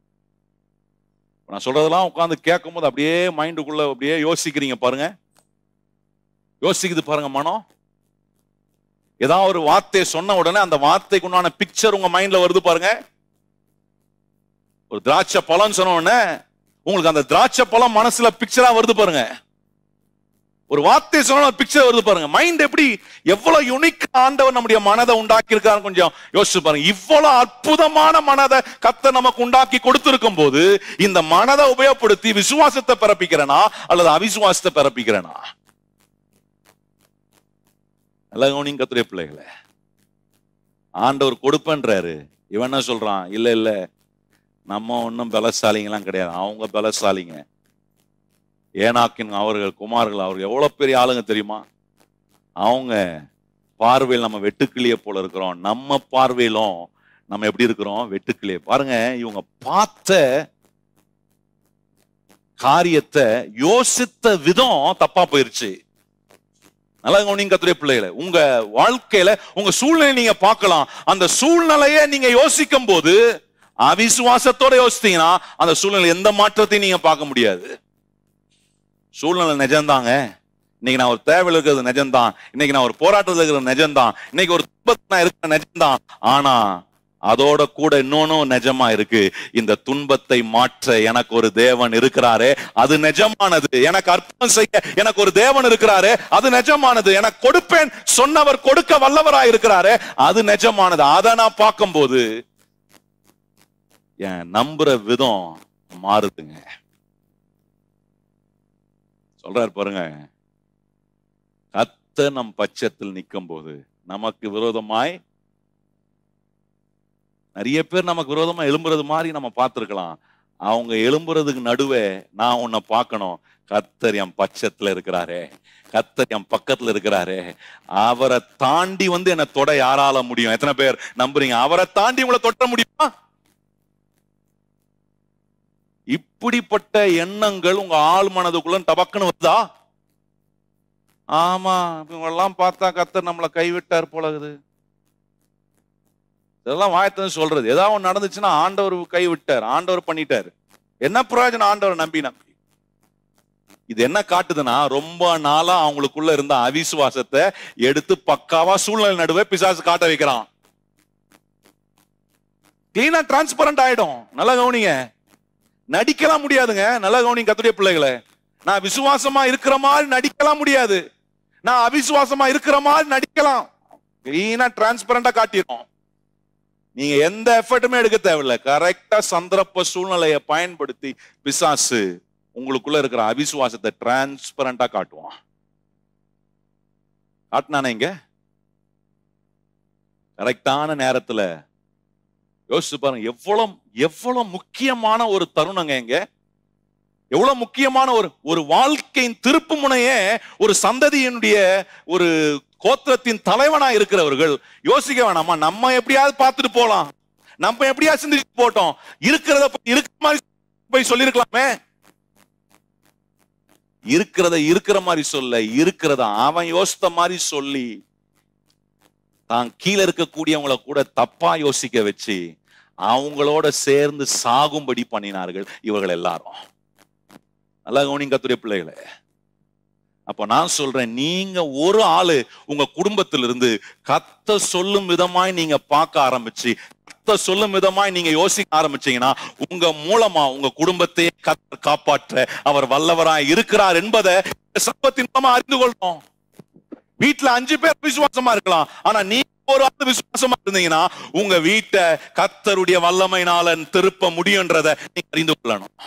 நான் சொல்றதெல்லாம் உட்காந்து கேட்கும் போது அப்படியே மைண்டுக்குள்ள அப்படியே யோசிக்கிறீங்க பாருங்க யோசிக்குது பாருங்க மனம் ஏதாவது ஒரு வார்த்தையை சொன்ன உடனே அந்த வார்த்தைக்கு உண்டான பிக்சர் உங்க மைண்ட்ல வருது பாருங்க ஒரு திராட்சை பழம் சொன்ன உடனே உங்களுக்கு அந்த திராட்சை பழம் மனசுல பிக்சரா வருது பாருங்க ஒரு வார்த்தை சொன்ன பிக்சர் வருது பாருங்க மைண்ட் எப்படி எவ்வளவு யுனிக் ஆண்டவர் நம்முடைய மனதை உண்டாக்கி இருக்காரு கொஞ்சம் யோசிச்சு பாருங்க இவ்வளவு அற்புதமான மனதை கத்த நமக்கு உண்டாக்கி கொடுத்திருக்கும் போது இந்த மனதை உபயோகப்படுத்தி விசுவாசத்தை பிறப்பிக்கிறனா அல்லது அவிசுவாசத்தை பிறப்பிக்கிறனா நல்ல கவனிங்க கத்துடைய பிள்ளைகளை ஆண்டவர் கொடுப்பேன்றாரு இவன் என்ன சொல்றான் இல்ல இல்ல நம்ம ஒன்றும் பலசாலிங்கெல்லாம் கிடையாது அவங்க பலசாலிங்க ஏனாக்கின் அவர்கள் குமார்கள் அவர்கள் எவ்வளவு பெரிய ஆளுங்க தெரியுமா அவங்க பார்வையில் நம்ம வெட்டுக்கிளிய போல இருக்கிறோம் நம்ம பார்வையிலும் நம்ம எப்படி இருக்கிறோம் வெட்டுக்கிளிய பாருங்க இவங்க பார்த்த காரியத்தை யோசித்த விதம் தப்பா போயிருச்சு நல்லா கவனிங்க கத்துடைய பிள்ளைகளை உங்க வாழ்க்கையில உங்க சூழ்நிலை நீங்க பார்க்கலாம் அந்த சூழ்நிலையை நீங்க யோசிக்கும் போது அவிசுவாசத்தோட யோசித்தீங்கன்னா அந்த சூழ்நிலை எந்த மாற்றத்தையும் நீங்க பார்க்க முடியாது சூழ்நிலை நிஜம்தாங்க இன்னைக்கு நான் ஒரு தேவையில் இருக்கிறது நிஜம்தான் இன்னைக்கு நான் ஒரு போராட்டத்தில் இருக்கிறது நிஜம்தான் இன்னைக்கு ஒரு துன்பத்தில் நான் இருக்கிற நிஜம்தான் ஆனா அதோட கூட இன்னொன்னும் நிஜமா இருக்கு இந்த துன்பத்தை மாற்ற எனக்கு ஒரு தேவன் இருக்கிறாரே அது நிஜமானது எனக்கு அர்ப்பணம் செய்ய எனக்கு ஒரு தேவன் இருக்கிறாரே அது நிஜமானது எனக்கு கொடுப்பேன் சொன்னவர் கொடுக்க வல்லவராய் இருக்கிறாரே அது நிஜமானது அதை நான் பார்க்கும்போது என் நம்புற விதம் மாறுதுங்க சொல்றாரு பாருங்க கத்த நம் பட்சத்தில் நிற்கும் போது நமக்கு விரோதமாய் நிறைய பேர் நமக்கு விரோதமா எழும்புறது மாதிரி நம்ம பார்த்திருக்கலாம் அவங்க எழும்புறதுக்கு நடுவே நான் உன்னை பார்க்கணும் கத்தர் என் பட்சத்துல இருக்கிறாரே கத்தர் என் பக்கத்துல இருக்கிறாரே அவரை தாண்டி வந்து என்னை தொட யாரால முடியும் எத்தனை பேர் நம்புறீங்க அவரை தாண்டி உங்களை தொட்ட முடியுமா இப்படிப்பட்ட எண்ணங்கள் உங்க ஆள் மனதுக்குள்ள டபக்குன்னு வருதா ஆமா இவங்கெல்லாம் பார்த்தா கத்தர் நம்மளை கைவிட்டார் போலகுது இதெல்லாம் வாயத்தான் சொல்றது ஏதாவது ஒண்ணு நடந்துச்சுன்னா ஆண்டவர் கைவிட்டார் ஆண்டவர் பண்ணிட்டார் என்ன பிரயோஜனம் ஆண்டவர் நம்பி நம்பி இது என்ன காட்டுதுன்னா ரொம்ப நாளா அவங்களுக்குள்ள இருந்த அவிசுவாசத்தை எடுத்து பக்காவா சூழ்நிலை நடுவே பிசாசு காட்ட வைக்கிறான் கிளீனா டிரான்ஸ்பரண்ட் ஆயிடும் நல்லா கவனிங்க நடிக்கலாம் முடியாதுங்க நல்லா கவனிங்க கத்துடைய பிள்ளைகளை நான் விசுவாசமா இருக்கிற மாதிரி நடிக்கலாம் முடியாது நான் அவிசுவாசமா இருக்கிற மாதிரி நடிக்கலாம் கிளீனா டிரான்ஸ்பரண்டா காட்டிடும் நீங்க எந்த எஃபர்ட்டுமே எடுக்க தேவையில்ல கரெக்டா சந்தர்ப்ப சூழ்நிலையை பயன்படுத்தி பிசாசு உங்களுக்குள்ள இருக்கிற அவிசுவாசத்தை டிரான்ஸ்பரண்டா காட்டுவான் காட்டினானே இங்க கரெக்டான நேரத்துல யோசிச்சு பாருங்க எவ்வளவு எவ்வளவு முக்கியமான ஒரு தருணங்க இங்க எவ்வளவு முக்கியமான ஒரு ஒரு வாழ்க்கையின் திருப்பு முனையே ஒரு சந்ததியினுடைய ஒரு கோத்திரத்தின் தலைவனா இருக்கிறவர்கள் யோசிக்க வேணாமா நம்ம எப்படியாவது பார்த்துட்டு போலாம் நம்ம எப்படியாவது சிந்திச்சு போட்டோம் இருக்கிறத போய் இருக்கிற மாதிரி போய் சொல்லிருக்கலாமே இருக்கிறத இருக்கிற மாதிரி சொல்ல இருக்கிறத அவன் யோசித்த மாதிரி சொல்லி தான் கீழே இருக்கக்கூடியவங்களை கூட தப்பா யோசிக்க வச்சு அவங்களோட சேர்ந்து சாகும்படி பண்ணினார்கள் இவர்கள் எல்லாரும் நல்லா கவனிங்க கத்துடைய பிள்ளைகளை அப்ப நான் சொல்றேன் நீங்க ஒரு ஆளு உங்க குடும்பத்திலிருந்து கத்த சொல்லும் விதமாய் நீங்க பார்க்க ஆரம்பிச்சு கத்த சொல்லும் விதமாய் நீங்க யோசிக்க ஆரம்பிச்சீங்கன்னா உங்க மூலமா உங்க குடும்பத்தையே கத்த காப்பாற்ற அவர் வல்லவராய் இருக்கிறார் என்பதை சம்பத்தின் மூலமா அறிந்து கொள்றோம் வீட்டுல அஞ்சு பேர் விசுவாசமா இருக்கலாம் ஆனா நீ ஒரு ஆள் விசுவாசமா இருந்தீங்கன்னா உங்க வீட்டை கத்தருடைய வல்லமைனால திருப்ப முடியுன்றத நீங்க அறிந்து கொள்ளணும்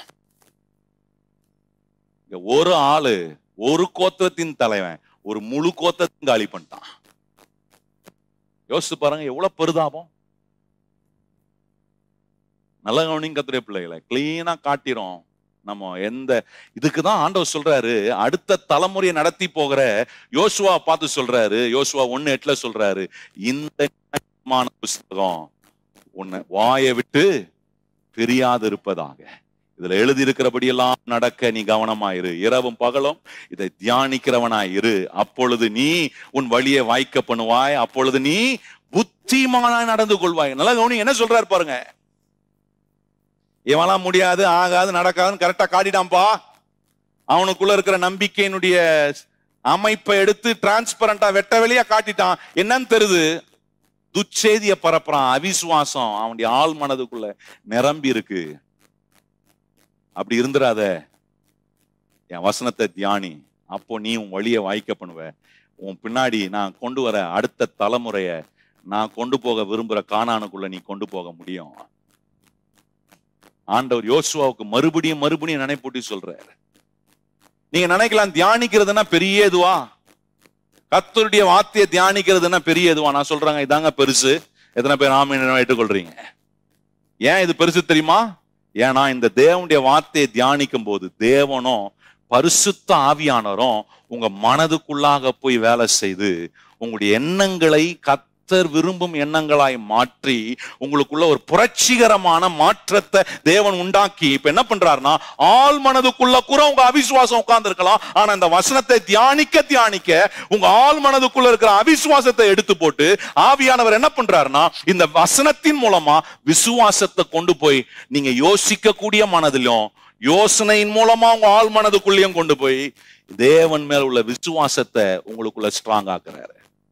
இங்க ஒரு ஆளு ஒரு கோத்திரத்தின் தலைவன் ஒரு முழு கோத்திரத்தின் காலி பண்ணிட்டான் யோசிச்சு பாருங்க எவ்வளவு பெருதாபம் நல்ல கவனிங்க கத்துடைய பிள்ளைகளை கிளீனா காட்டிரும் நம்ம எந்த இதுக்கு தான் ஆண்டவர் சொல்றாரு அடுத்த தலைமுறையை நடத்தி போகிற யோசுவா பார்த்து சொல்றாரு யோசுவா ஒண்ணு எட்டுல சொல்றாரு இந்த நியாயமான புஸ்தகம் உன்னை வாயை விட்டு பிரியாது இருப்பதாக இதுல எழுதி இருக்கிறபடியெல்லாம் நடக்க நீ கவனமாயிரு இரவும் பகலும் இதை தியானிக்கிறவனாயிரு அப்பொழுது நீ உன் வழியை வாய்க்க பண்ணுவாய் அப்பொழுது நீ புத்திமானாய் நடந்து கொள்வாய் நல்லா கவனி என்ன சொல்றாரு பாருங்க இவெல்லாம் முடியாது ஆகாது நடக்காதுன்னு கரெக்டா காட்டிட்டான்பா அவனுக்குள்ள இருக்கிற நம்பிக்கையினுடைய அமைப்பை எடுத்து டிரான்ஸ்பரண்டா வெட்ட வெளியா காட்டிட்டான் என்னன்னு தெரியுது துச்செய்திய பரப்புறான் அவிசுவாசம் அவனுடைய ஆள் மனதுக்குள்ள நிரம்பி இருக்கு அப்படி இருந்துராத என் வசனத்தை தியானி அப்போ நீ உன் வழியை வாய்க்க பண்ணுவ உன் பின்னாடி நான் கொண்டு வர அடுத்த தலைமுறைய நான் கொண்டு போக விரும்புற காணானுக்குள்ள நீ கொண்டு போக முடியும் ஆண்டவர் யோசுவாவுக்கு மறுபடியும் மறுபடியும் நினைப்பூட்டி சொல்றாரு நீங்க நினைக்கலாம் தியானிக்கிறதுனா பெரிய இதுவா கத்தருடைய வார்த்தையை தியானிக்கிறதுனா பெரிய இதுவா நான் சொல்றாங்க இதாங்க பெருசு எத்தனை பேர் ஆமீன் ஏற்றுக்கொள்றீங்க ஏன் இது பெருசு தெரியுமா ஏன்னா இந்த தேவனுடைய வார்த்தையை தியானிக்கும் போது தேவனும் பரிசுத்த ஆவியானவரும் உங்க மனதுக்குள்ளாக போய் வேலை செய்து உங்களுடைய எண்ணங்களை கத்தர் விரும்பும் எண்ணங்களாய் மாற்றி உங்களுக்குள்ள ஒரு புரட்சிகரமான மாற்றத்தை தேவன் உண்டாக்கி இப்ப என்ன பண்றாருன்னா ஆள் மனதுக்குள்ள கூட உங்க அவிசுவாசம் உட்கார்ந்து இருக்கலாம் ஆனா இந்த வசனத்தை தியானிக்க தியானிக்க உங்க ஆள் மனதுக்குள்ள இருக்கிற அவிசுவாசத்தை எடுத்து போட்டு ஆவியானவர் என்ன பண்றாருன்னா இந்த வசனத்தின் மூலமா விசுவாசத்தை கொண்டு போய் நீங்க யோசிக்க கூடிய மனதிலும் யோசனையின் மூலமா உங்க ஆள் மனதுக்குள்ளேயும் கொண்டு போய் தேவன் மேல உள்ள விசுவாசத்தை உங்களுக்குள்ள ஸ்ட்ராங் ஆக்குறாரு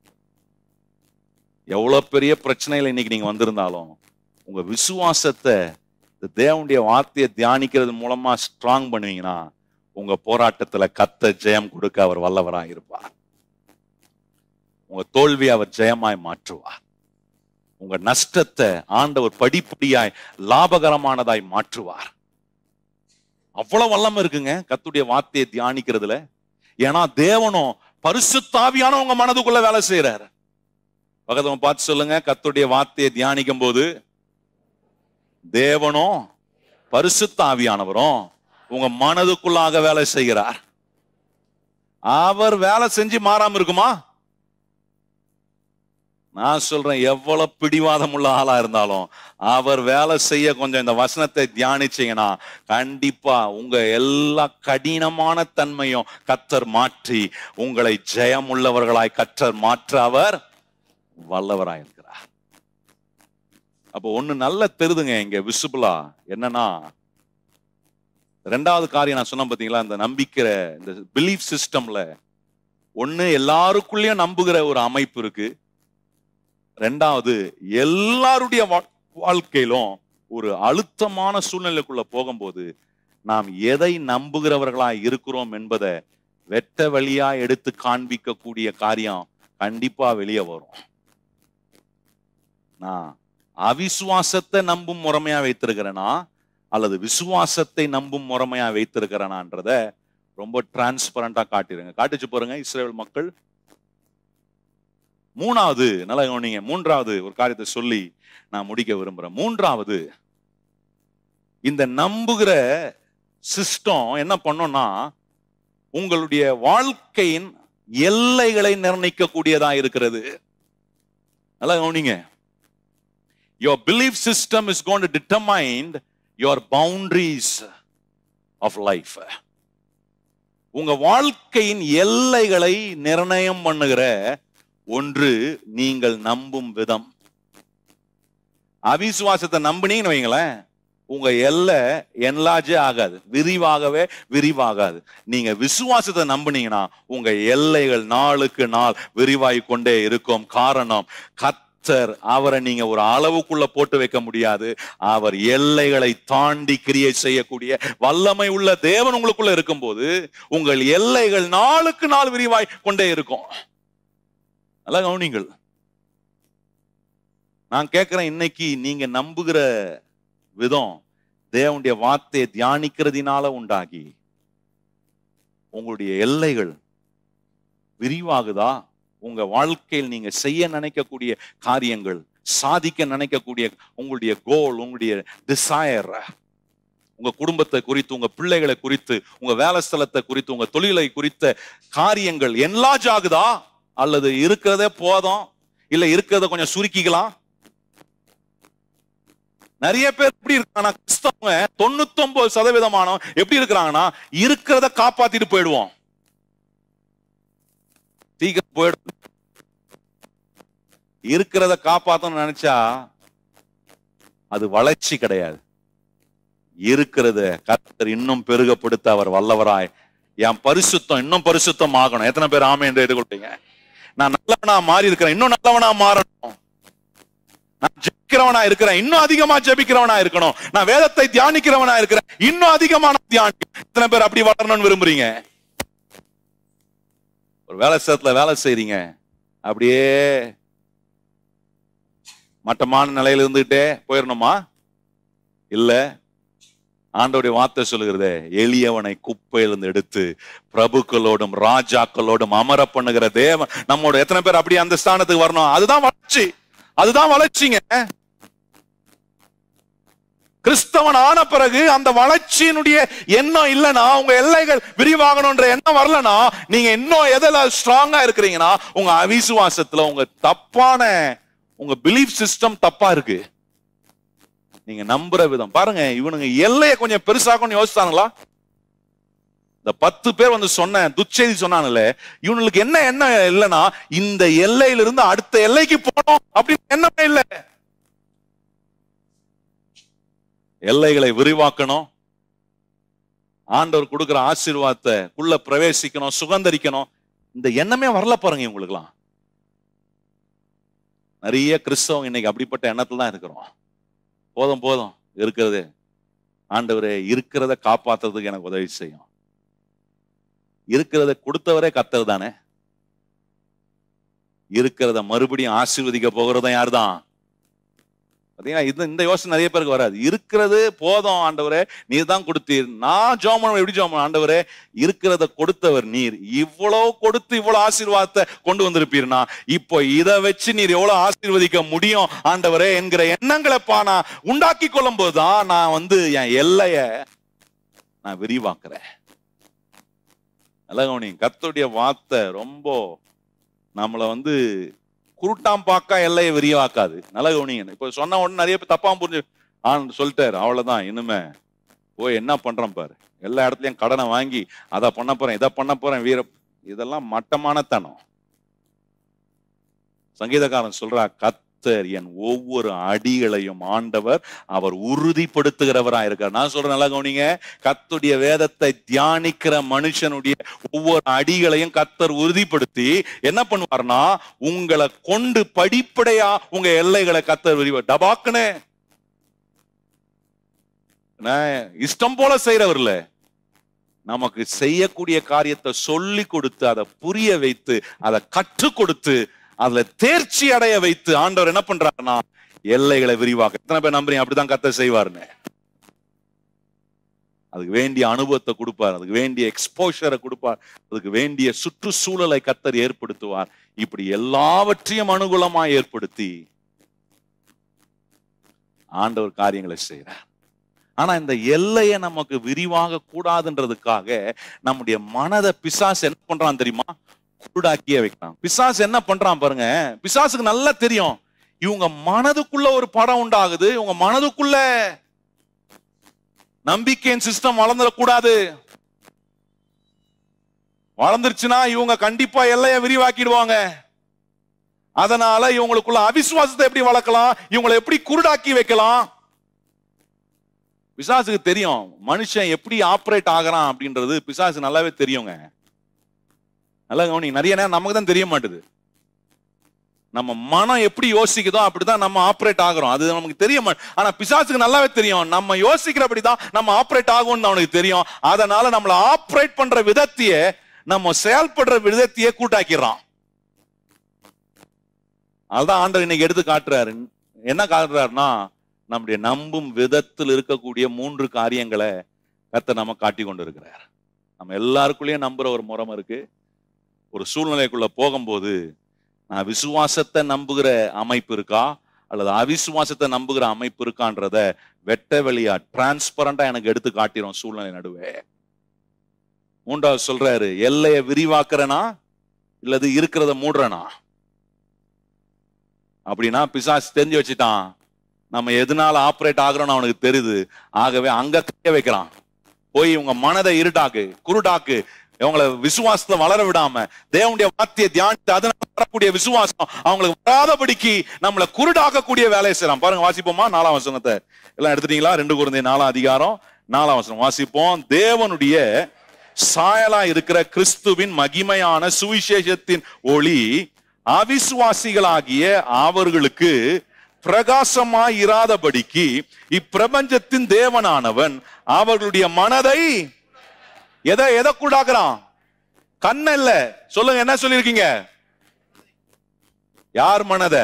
எவ்வளவு பெரிய பிரச்சனையில இன்னைக்கு நீங்க வந்திருந்தாலும் உங்க விசுவாசத்தை இந்த தேவனுடைய வார்த்தையை தியானிக்கிறது மூலமா ஸ்ட்ராங் பண்ணுவீங்கன்னா உங்க போராட்டத்துல கத்த ஜெயம் கொடுக்க அவர் வல்லவராய் இருப்பார் உங்க தோல்வி அவர் ஜெயமாய் மாற்றுவார் உங்க நஷ்டத்தை ஆண்டவர் படிப்படியாய் லாபகரமானதாய் மாற்றுவார் அவ்வளவு வல்லமை இருக்குங்க கத்துடைய வார்த்தையை தியானிக்கிறதுல ஏன்னா தேவனும் பரிசுத்தாவியான உங்க மனதுக்குள்ள வேலை செய்யறாரு பக்கத்தவங்க பார்த்து சொல்லுங்க கத்துடைய வார்த்தையை தியானிக்கும் போது தேவனும் பரிசுத்த ஆவியானவரும் உங்க மனதுக்குள்ளாக வேலை செய்கிறார் அவர் வேலை செஞ்சு மாறாம இருக்குமா நான் சொல்றேன் எவ்வளவு பிடிவாதம் உள்ள ஆளா இருந்தாலும் அவர் வேலை செய்ய கொஞ்சம் இந்த வசனத்தை தியானிச்சீங்கன்னா கண்டிப்பா உங்க எல்லா கடினமான தன்மையும் கத்தர் மாற்றி உங்களை ஜெயம் உள்ளவர்களாய் கற்றர் மாற்ற அவர் வல்லவராய் இருக்கிறார் அப்போ ஒண்ணு நல்ல தெரிதுங்க இங்க விசிபிளா என்னன்னா ரெண்டாவது காரியம் நான் சொன்னேன் பாத்தீங்களா இந்த நம்பிக்கிற இந்த பிலீஃப் சிஸ்டம்ல ஒண்ணு எல்லாருக்குள்ளேயும் நம்புகிற ஒரு அமைப்பு இருக்கு ரெண்டாவது எல்லாருடைய வா- வாழ்க்கையிலும் ஒரு அழுத்தமான சூழ்நிலைக்குள்ள போகும்போது நாம் எதை நம்புகிறவர்களா இருக்கிறோம் என்பதை வெட்ட வழியா எடுத்து காண்பிக்கக்கூடிய காரியம் கண்டிப்பா வெளியே வரும் நான் அவிசுவாசத்தை நம்பும் முறைமையா வைத்திருக்கிறேனா அல்லது விசுவாசத்தை நம்பும் முறைமையா வைத்திருக்கிறேனான்றத ரொம்ப டிரான்ஸ்பரண்டா காட்டிருங்க காட்டுச்சு பாருங்க இஸ்ரேல் மக்கள் மூணாவது நல்லா கவனிங்க மூன்றாவது ஒரு காரியத்தை சொல்லி நான் முடிக்க விரும்புறேன் மூன்றாவது இந்த நம்புகிற சிஸ்டம் என்ன பண்ணோம்னா உங்களுடைய வாழ்க்கையின் எல்லைகளை நிர்ணயிக்கக்கூடியதா இருக்கிறது நல்லா கவனிங்க your belief system is going to determine your boundaries of life உங்க வாழ்க்கையின் எல்லைகளை நிர்ணயம் பண்ணுகிற ஒன்று நீங்கள் நம்பும் விதம் அவிசுவாசத்தை நம்பினீங்கன்னு வைங்களேன் உங்க எல்லை என்லாஜே ஆகாது விரிவாகவே விரிவாகாது நீங்க விசுவாசத்தை நம்புனீங்கன்னா உங்க எல்லைகள் நாளுக்கு நாள் விரிவாய் கொண்டே இருக்கும் காரணம் கத்தர் அவரை நீங்க ஒரு அளவுக்குள்ள போட்டு வைக்க முடியாது அவர் எல்லைகளை தாண்டி கிரியை செய்யக்கூடிய வல்லமை உள்ள தேவன் உங்களுக்குள்ள இருக்கும்போது உங்கள் எல்லைகள் நாளுக்கு நாள் விரிவாய் கொண்டே இருக்கும் நல்லா கவனிங்கள் நான் கேட்கிறேன் இன்னைக்கு நீங்க நம்புகிற விதம் தேவனுடைய வார்த்தையை தியானிக்கிறதினால உண்டாகி உங்களுடைய எல்லைகள் விரிவாகுதா உங்க வாழ்க்கையில் நீங்க செய்ய நினைக்கக்கூடிய காரியங்கள் சாதிக்க நினைக்கக்கூடிய உங்களுடைய கோல் உங்களுடைய டிசையர் உங்க குடும்பத்தை குறித்து உங்க பிள்ளைகளை குறித்து உங்க வேலை ஸ்தலத்தை குறித்து உங்க தொழிலை குறித்த காரியங்கள் என்லாஜ் ஆகுதா அல்லது இருக்கிறதே போதும் இல்ல இருக்கிறத கொஞ்சம் சுருக்கிக்கலாம் நிறைய பேர் எப்படி இருக்காங்கன்னா கிறிஸ்தவங்க தொண்ணூத்தொன்பது சதவீதமான எப்படி இருக்கிறாங்கன்னா இருக்கிறத காப்பாத்திட்டு போயிடுவோம் சீக்கிரம் போயிடும் இருக்கிறத காப்பாத்தணும்னு நினைச்சா அது வளர்ச்சி கிடையாது இருக்கிறத கர்த்தர் இன்னும் பெருகப்படுத்த அவர் வல்லவராய் என் பரிசுத்தம் இன்னும் பரிசுத்தம் ஆகணும் எத்தனை பேர் ஆமை என்று எதிர்கொள்றீங்க நான் நல்லவனா மாறி இருக்கிறேன் இன்னும் நல்லவனா மாறணும் நான் ஜெபிக்கிறவனா இருக்கிறேன் இன்னும் அதிகமா ஜெபிக்கிறவனா இருக்கணும் நான் வேதத்தை தியானிக்கிறவனா இருக்கிறேன் இன்னும் அதிகமான தியானி எத்தனை பேர் அப்படி வளரணும்னு விரும்புறீங்க ஒரு வேலை ஸ்தலத்துல வேலை செய்றீங்க அப்படியே மட்டமான நிலையில இருந்துகிட்டே போயிடணுமா இல்ல ஆண்டோடைய வார்த்தை சொல்லுகிறதே எளியவனை குப்பையிலிருந்து எடுத்து பிரபுக்களோடும் ராஜாக்களோடும் அமர பண்ணுகிற தேவன் நம்மோட எத்தனை பேர் அப்படியே அந்த ஸ்தானத்துக்கு வரணும் அதுதான் வளர்ச்சி அதுதான் வளர்ச்சிங்க கிறிஸ்தவன் ஆன பிறகு அந்த வளர்ச்சியினுடைய எண்ணம் இல்லைன்னா உங்க எல்லைகள் விரிவாகணும்ன்ற எண்ணம் வரலனா நீங்க இன்னும் எதுல ஸ்ட்ராங்கா இருக்கிறீங்கன்னா உங்க அவிசுவாசத்துல உங்க தப்பான உங்க பிலீஃப் சிஸ்டம் தப்பா இருக்கு நீங்க நம்புற விதம் பாருங்க இவனுங்க எல்லையை கொஞ்சம் பெருசாக்கணும்னு யோசிச்சாங்களா இந்த பத்து பேர் வந்து சொன்ன துச்செய்தி சொன்னாங்கல்ல இவனுக்கு என்ன என்ன இல்லைன்னா இந்த எல்லையிலிருந்து அடுத்த எல்லைக்கு போனோம் அப்படின்னு எண்ணமே இல்லை எல்லைகளை விரிவாக்கணும் ஆண்டவர் கொடுக்கிற ஆசீர்வாதத்தை உள்ள பிரவேசிக்கணும் சுகந்தரிக்கணும் இந்த எண்ணமே வரல பாருங்க இவங்களுக்குலாம் நிறைய கிறிஸ்தவங்க இன்னைக்கு அப்படிப்பட்ட எண்ணத்துல தான் இருக்கிறோம் போதும் போதும் இருக்கிறது ஆண்டவரே இருக்கிறத காப்பாத்துறதுக்கு எனக்கு உதவி செய்யும் இருக்கிறத கொடுத்தவரே கத்தர் தானே இருக்கிறத மறுபடியும் ஆசீர்வதிக்க போகிறதும் யார்தான் பாத்தீங்களா இது இந்த யோசனை நிறைய பேருக்கு வராது இருக்கிறது போதும் ஆண்டவரே நீர் தான் கொடுத்தீர் நான் ஜோமன் எப்படி ஜோமன் ஆண்டவரே இருக்கிறத கொடுத்தவர் நீர் இவ்வளவு கொடுத்து இவ்வளவு ஆசீர்வாதத்தை கொண்டு வந்திருப்பீர்னா இப்போ இதை வச்சு நீர் எவ்வளவு ஆசீர்வதிக்க முடியும் ஆண்டவரே என்கிற எண்ணங்களைப்பா நான் உண்டாக்கி கொள்ளும் போதுதான் நான் வந்து என் எல்லைய நான் விரிவாக்குறேன் நல்ல கவனி கர்த்தருடைய வார்த்தை ரொம்ப நம்மளை வந்து குருட்டாம் பாக்கா எல்லையை விரிவாக்காது நல்ல கவனிங்க இப்ப சொன்ன உடனே நிறைய பேர் தப்பா புரிஞ்சு ஆன் சொல்லிட்டாரு அவ்வளவுதான் இனிமே போய் என்ன பண்றேன் பாரு எல்லா இடத்துலயும் கடனை வாங்கி அதை பண்ண போறேன் இதை பண்ண போறேன் வீர இதெல்லாம் மட்டமான தனம் சங்கீதக்காரன் சொல்றா கத்தர் என் ஒவ்வொரு அடிகளையும் ஆண்டவர் அவர் உறுதிப்படுத்துகிறவரா இருக்கார் நான் சொல்றேன் நல்லா கவனிங்க கத்துடைய வேதத்தை தியானிக்கிற மனுஷனுடைய ஒவ்வொரு அடிகளையும் கத்தர் உறுதிப்படுத்தி என்ன பண்ணுவார்னா உங்களை கொண்டு படிப்படையா உங்க எல்லைகளை கத்தர் விரிவ டபாக்குன்னு நான் இஷ்டம் போல செய்யறவர் இல்ல நமக்கு செய்யக்கூடிய காரியத்தை சொல்லி கொடுத்து அதை புரிய வைத்து அதை கற்றுக் கொடுத்து அதுல தேர்ச்சி அடைய வைத்து ஆண்டவர் என்ன பண்றாருன்னா எல்லைகளை விரிவாக்க எத்தனை பேர் நம்புறீங்க அப்படிதான் கத்த செய்வாருன்னு அதுக்கு வேண்டிய அனுபவத்தை கொடுப்பார் அதுக்கு வேண்டிய எக்ஸ்போஷரை கொடுப்பார் அதுக்கு வேண்டிய சுற்றுச்சூழலை கத்தர் ஏற்படுத்துவார் இப்படி எல்லாவற்றையும் அனுகூலமா ஏற்படுத்தி ஆண்டவர் காரியங்களை செய்யறார் ஆனா இந்த எல்லையை நமக்கு விரிவாக கூடாதுன்றதுக்காக நம்முடைய மனதை பிசாசு என்ன பண்றான் தெரியுமா குருடாக்கியே வைக்கிறான் பிசாசு என்ன பண்றான் பாருங்க பிசாசுக்கு நல்லா தெரியும் இவங்க மனதுக்குள்ள ஒரு படம் உண்டாகுது இவங்க மனதுக்குள்ள நம்பிக்கையின் சிஸ்டம் வளர்ந்துடக்கூடாது வளர்ந்துருச்சுன்னா இவங்க கண்டிப்பா எல்லையை விரிவாக்கிடுவாங்க அதனால இவங்களுக்குள்ள அவிசுவாசத்தை எப்படி வளர்க்கலாம் இவங்களை எப்படி குருடாக்கி வைக்கலாம் பிசாசுக்கு தெரியும் மனுஷன் எப்படி ஆப்ரேட் ஆகுறான் அப்படின்றது பிசாசு நல்லாவே தெரியுங்க நல்லா கவனி நிறைய நேரம் நமக்கு தான் தெரிய மாட்டுது நம்ம மனம் எப்படி யோசிக்குதோ அப்படிதான் நம்ம ஆப்ரேட் ஆகுறோம் அது நமக்கு தெரிய மாட்டேன் ஆனா பிசாசுக்கு நல்லாவே தெரியும் நம்ம யோசிக்கிறபடி தான் நம்ம ஆப்ரேட் ஆகும்னு அவனுக்கு தெரியும் அதனால நம்மள ஆப்ரேட் பண்ற விதத்தையே நம்ம செயல்படுற விதத்தையே கூட்டாக்கிடுறான் அதுதான் ஆண்டவர் இன்னைக்கு எடுத்து காட்டுறாரு என்ன காட்டுறாருன்னா நம்முடைய நம்பும் விதத்தில் இருக்கக்கூடிய மூன்று காரியங்களை கத்த நம்ம காட்டி கொண்டு இருக்கிறார் நம்ம எல்லாருக்குள்ளேயும் நம்புற ஒரு முறம் இருக்கு ஒரு சூழ்நிலைக்குள்ள போகும்போது நான் விசுவாசத்தை நம்புகிற அமைப்பு இருக்கா அல்லது அவிசுவாசத்தை நம்புகிற அமைப்பு இருக்கான்றத வெட்ட வெளியா டிரான்ஸ்பரண்டா எனக்கு எடுத்து காட்டிரும் சூழ்நிலை நடுவே மூன்றாவது சொல்றாரு எல்லையை விரிவாக்குறனா இல்லது இருக்கிறத மூடுறனா அப்படின்னா பிசாசு தெரிஞ்சு வச்சுட்டான் நம்ம எதனால ஆப்ரேட் ஆகுறோம்னு அவனுக்கு தெரியுது ஆகவே அங்க கைய வைக்கிறான் போய் உங்க மனதை இருட்டாக்கு குருடாக்கு இவங்களை விசுவாசத்தை வளர விடாம தேவனுடைய வார்த்தையை தியானித்து அதனால வரக்கூடிய விசுவாசம் அவங்களுக்கு வராதபடிக்கு நம்மளை குருடாக்கக்கூடிய வேலையை செய்யலாம் பாருங்க வாசிப்போமா நாலாம் வசனத்தை எல்லாம் எடுத்துட்டீங்களா ரெண்டு குழந்தை நாலாம் அதிகாரம் நாலாம் வசனம் வாசிப்போம் தேவனுடைய சாயலா இருக்கிற கிறிஸ்துவின் மகிமையான சுவிசேஷத்தின் ஒளி அவிசுவாசிகளாகிய அவர்களுக்கு பிரகாசமாய் இராதபடிக்கு இப்பிரபஞ்சத்தின் தேவனானவன் அவர்களுடைய மனதை எதை எதை கூடாக்குறான் கண்ண இல்ல சொல்லுங்க என்ன சொல்லிருக்கீங்க யார் மனத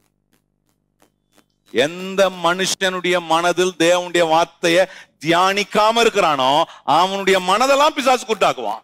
எந்த மனுஷனுடைய மனதில் தேவனுடைய வார்த்தைய தியானிக்காம இருக்கிறானோ அவனுடைய மனதெல்லாம் பிசாசு குருடாக்குவான்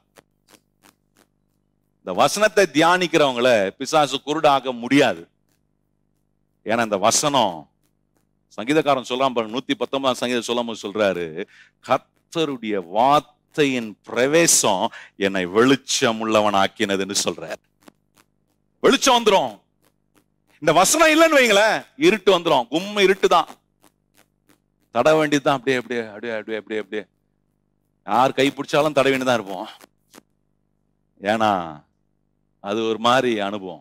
இந்த வசனத்தை தியானிக்கிறவங்கள பிசாசு குருடாக்க முடியாது ஏன்னா இந்த வசனம் சங்கீதக்காரன் சொல்லாம பாருங்க நூத்தி பத்தொன்பதாம் சங்கீதம் சொல்லாம சொல்றாரு கர்த்தருடைய வார்த்தையின் பிரவேசம் என்னை வெளிச்சம் உள்ளவன் ஆக்கினதுன்னு சொல்றார் வெளிச்சம் வந்துரும் இந்த வசனம் இல்லைன்னு வைங்களேன் இருட்டு வந்துரும் கும்ம இருட்டு தான் தட வேண்டியதுதான் அப்படியே அப்படியே அப்படியே அப்படியே அப்படியே அப்படியே யார் கை பிடிச்சாலும் தட வேண்டியதான் இருப்போம் ஏன்னா அது ஒரு மாதிரி அனுபவம்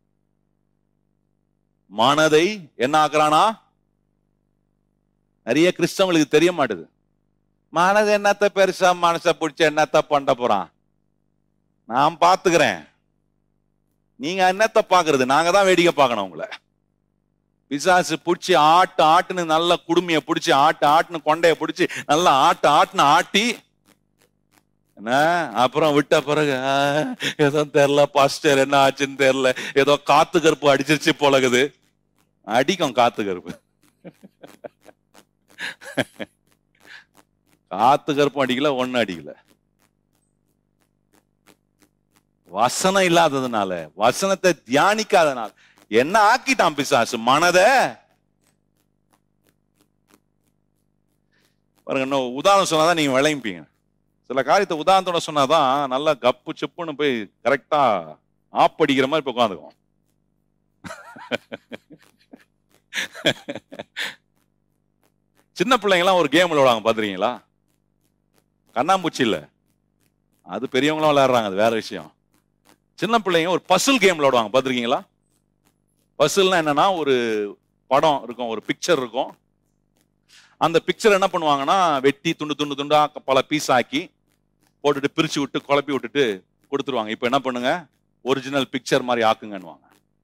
மனதை என்ன ஆக்குறானா நிறைய கிறிஸ்தவங்களுக்கு தெரிய மாட்டுது மனது என்னத்த பெருசா மனசை பிடிச்ச என்னத்த பண்ண போறான் நான் பாத்துக்கிறேன் நீங்க என்னத்த பாக்குறது நாங்க தான் வேடிக்கை பார்க்கணும் உங்களை பிசாசு பிடிச்சி ஆட்டு ஆட்டுன்னு நல்ல குடுமைய பிடிச்சி ஆட்டு ஆட்டுன்னு கொண்டைய பிடிச்சி நல்லா ஆட்டு ஆட்டுன்னு ஆட்டி என்ன அப்புறம் விட்ட பிறகு ஆ, ஏதோ தெரியல பாஸ்டர் என்ன ஆச்சுன்னு தெரியல ஏதோ காத்து கருப்பு அடிச்சிருச்சு போலகுது அடிக்கும் காத்து கருப்பு காத்து கருப்பும் அடிக்கல ஒண்ணு அடிக்கல வசனம் இல்லாததுனால வசனத்தை தியானிக்காதனால என்ன ஆக்கிட்டான் பிசாசு மனத பாருங்க இன்னும் உதாரணம் சொன்னாதான் நீங்க விளைவிப்பீங்க சில காரியத்தை உதாரணத்தோட சொன்னாதான் நல்லா கப்பு செப்புன்னு போய் கரெக்டா ஆப் அடிக்கிற மாதிரி போய் உட்காந்துக்கும் சின்ன பிள்ளைங்கலாம் ஒரு கேம் விளையாடுவாங்க பாத்துறீங்களா கண்ணாம்பூச்சி இல்ல அது பெரியவங்களும் விளையாடுறாங்க அது வேற விஷயம் சின்ன பிள்ளைங்க ஒரு பசில் கேம் விளையாடுவாங்க பாத்திருக்கீங்களா பசில்னா என்னன்னா ஒரு படம் இருக்கும் ஒரு பிக்சர் இருக்கும் அந்த பிக்சர் என்ன பண்ணுவாங்கன்னா வெட்டி துண்டு துண்டு துண்டா பல பீஸ் ஆக்கி போட்டுட்டு பிரிச்சு விட்டு குழப்பி விட்டுட்டு கொடுத்துருவாங்க இப்போ என்ன பண்ணுங்க ஒரிஜினல் பிக்சர் மாதிரி ஆக்குங்கன்னுவாங்க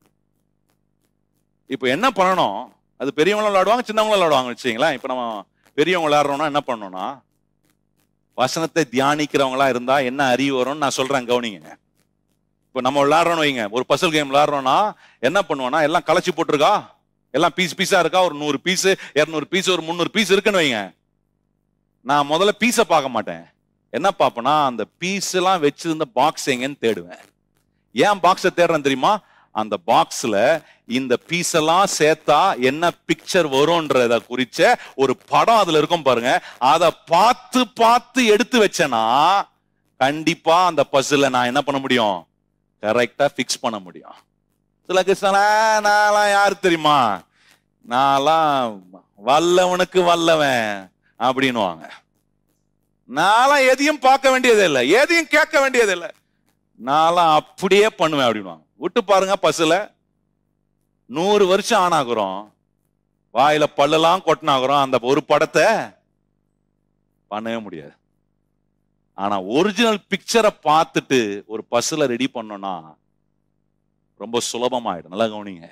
இப்போ என்ன பண்ணணும் அது பெரியவங்களும் விளையாடுவாங்க சின்னவங்களும் விளையாடுவாங்க வச்சுங்களேன் இப்போ நம்ம பெரியவங்க விளையாடுறோம்னா என்ன பண்ணணும்னா வசனத்தை தியானிக்கிறவங்களா இருந்தா என்ன அறிவு வரும்னு நான் சொல்றேன் கவனிங்க இப்போ நம்ம விளையாடுறோம்னு வைங்க ஒரு பசல் கேம் விளையாடுறோம்னா என்ன பண்ணுவோம்னா எல்லாம் களைச்சி போட்டிருக்கா எல்லாம் பீஸ் பீஸா இருக்கா ஒரு நூறு பீஸ் இருநூறு பீஸ் ஒரு முந்நூறு பீஸ் இருக்குன்னு வைங்க நான் முதல்ல பீஸை பார்க்க மாட்டேன் என்ன பார்ப்பேன்னா அந்த பீஸ் எல்லாம் வச்சிருந்த பாக்ஸ் எங்கன்னு தேடுவேன் ஏன் பாக்ஸை தேடுறேன் தெரியுமா அந்த பாக்ஸ்ல இந்த பீஸ் எல்லாம் சேர்த்தா என்ன பிக்சர் வரும்ன்றத குறிச்ச ஒரு படம் அதுல இருக்கும் பாருங்க அத பார்த்து பார்த்து எடுத்து வச்சேனா கண்டிப்பா அந்த பஸ்ல நான் என்ன பண்ண முடியும் கரெக்டா ஃபிக்ஸ் பண்ண முடியும் சில கிருஷ்ணனா நான்லாம் யாரு தெரியுமா நான்லாம் வல்லவனுக்கு வல்லவன் அப்படின்னுவாங்க நான்லாம் எதையும் பார்க்க வேண்டியதே இல்லை எதையும் கேட்க வேண்டியது இல்லை நான்லாம் அப்படியே பண்ணுவேன் அப்படின்வாங்க விட்டு பாருங்க பஸ்ல நூறு வருஷம் ஆனாகுறோம் வாயில பல்லெல்லாம் கொட்டினாகுறோம் அந்த ஒரு படத்தை பண்ணவே முடியாது ஆனா ஒரிஜினல் பிக்சரை பார்த்துட்டு ஒரு பஸ்ல ரெடி பண்ணோம்னா ரொம்ப சுலபமாயிடும் நல்லா கவனிங்க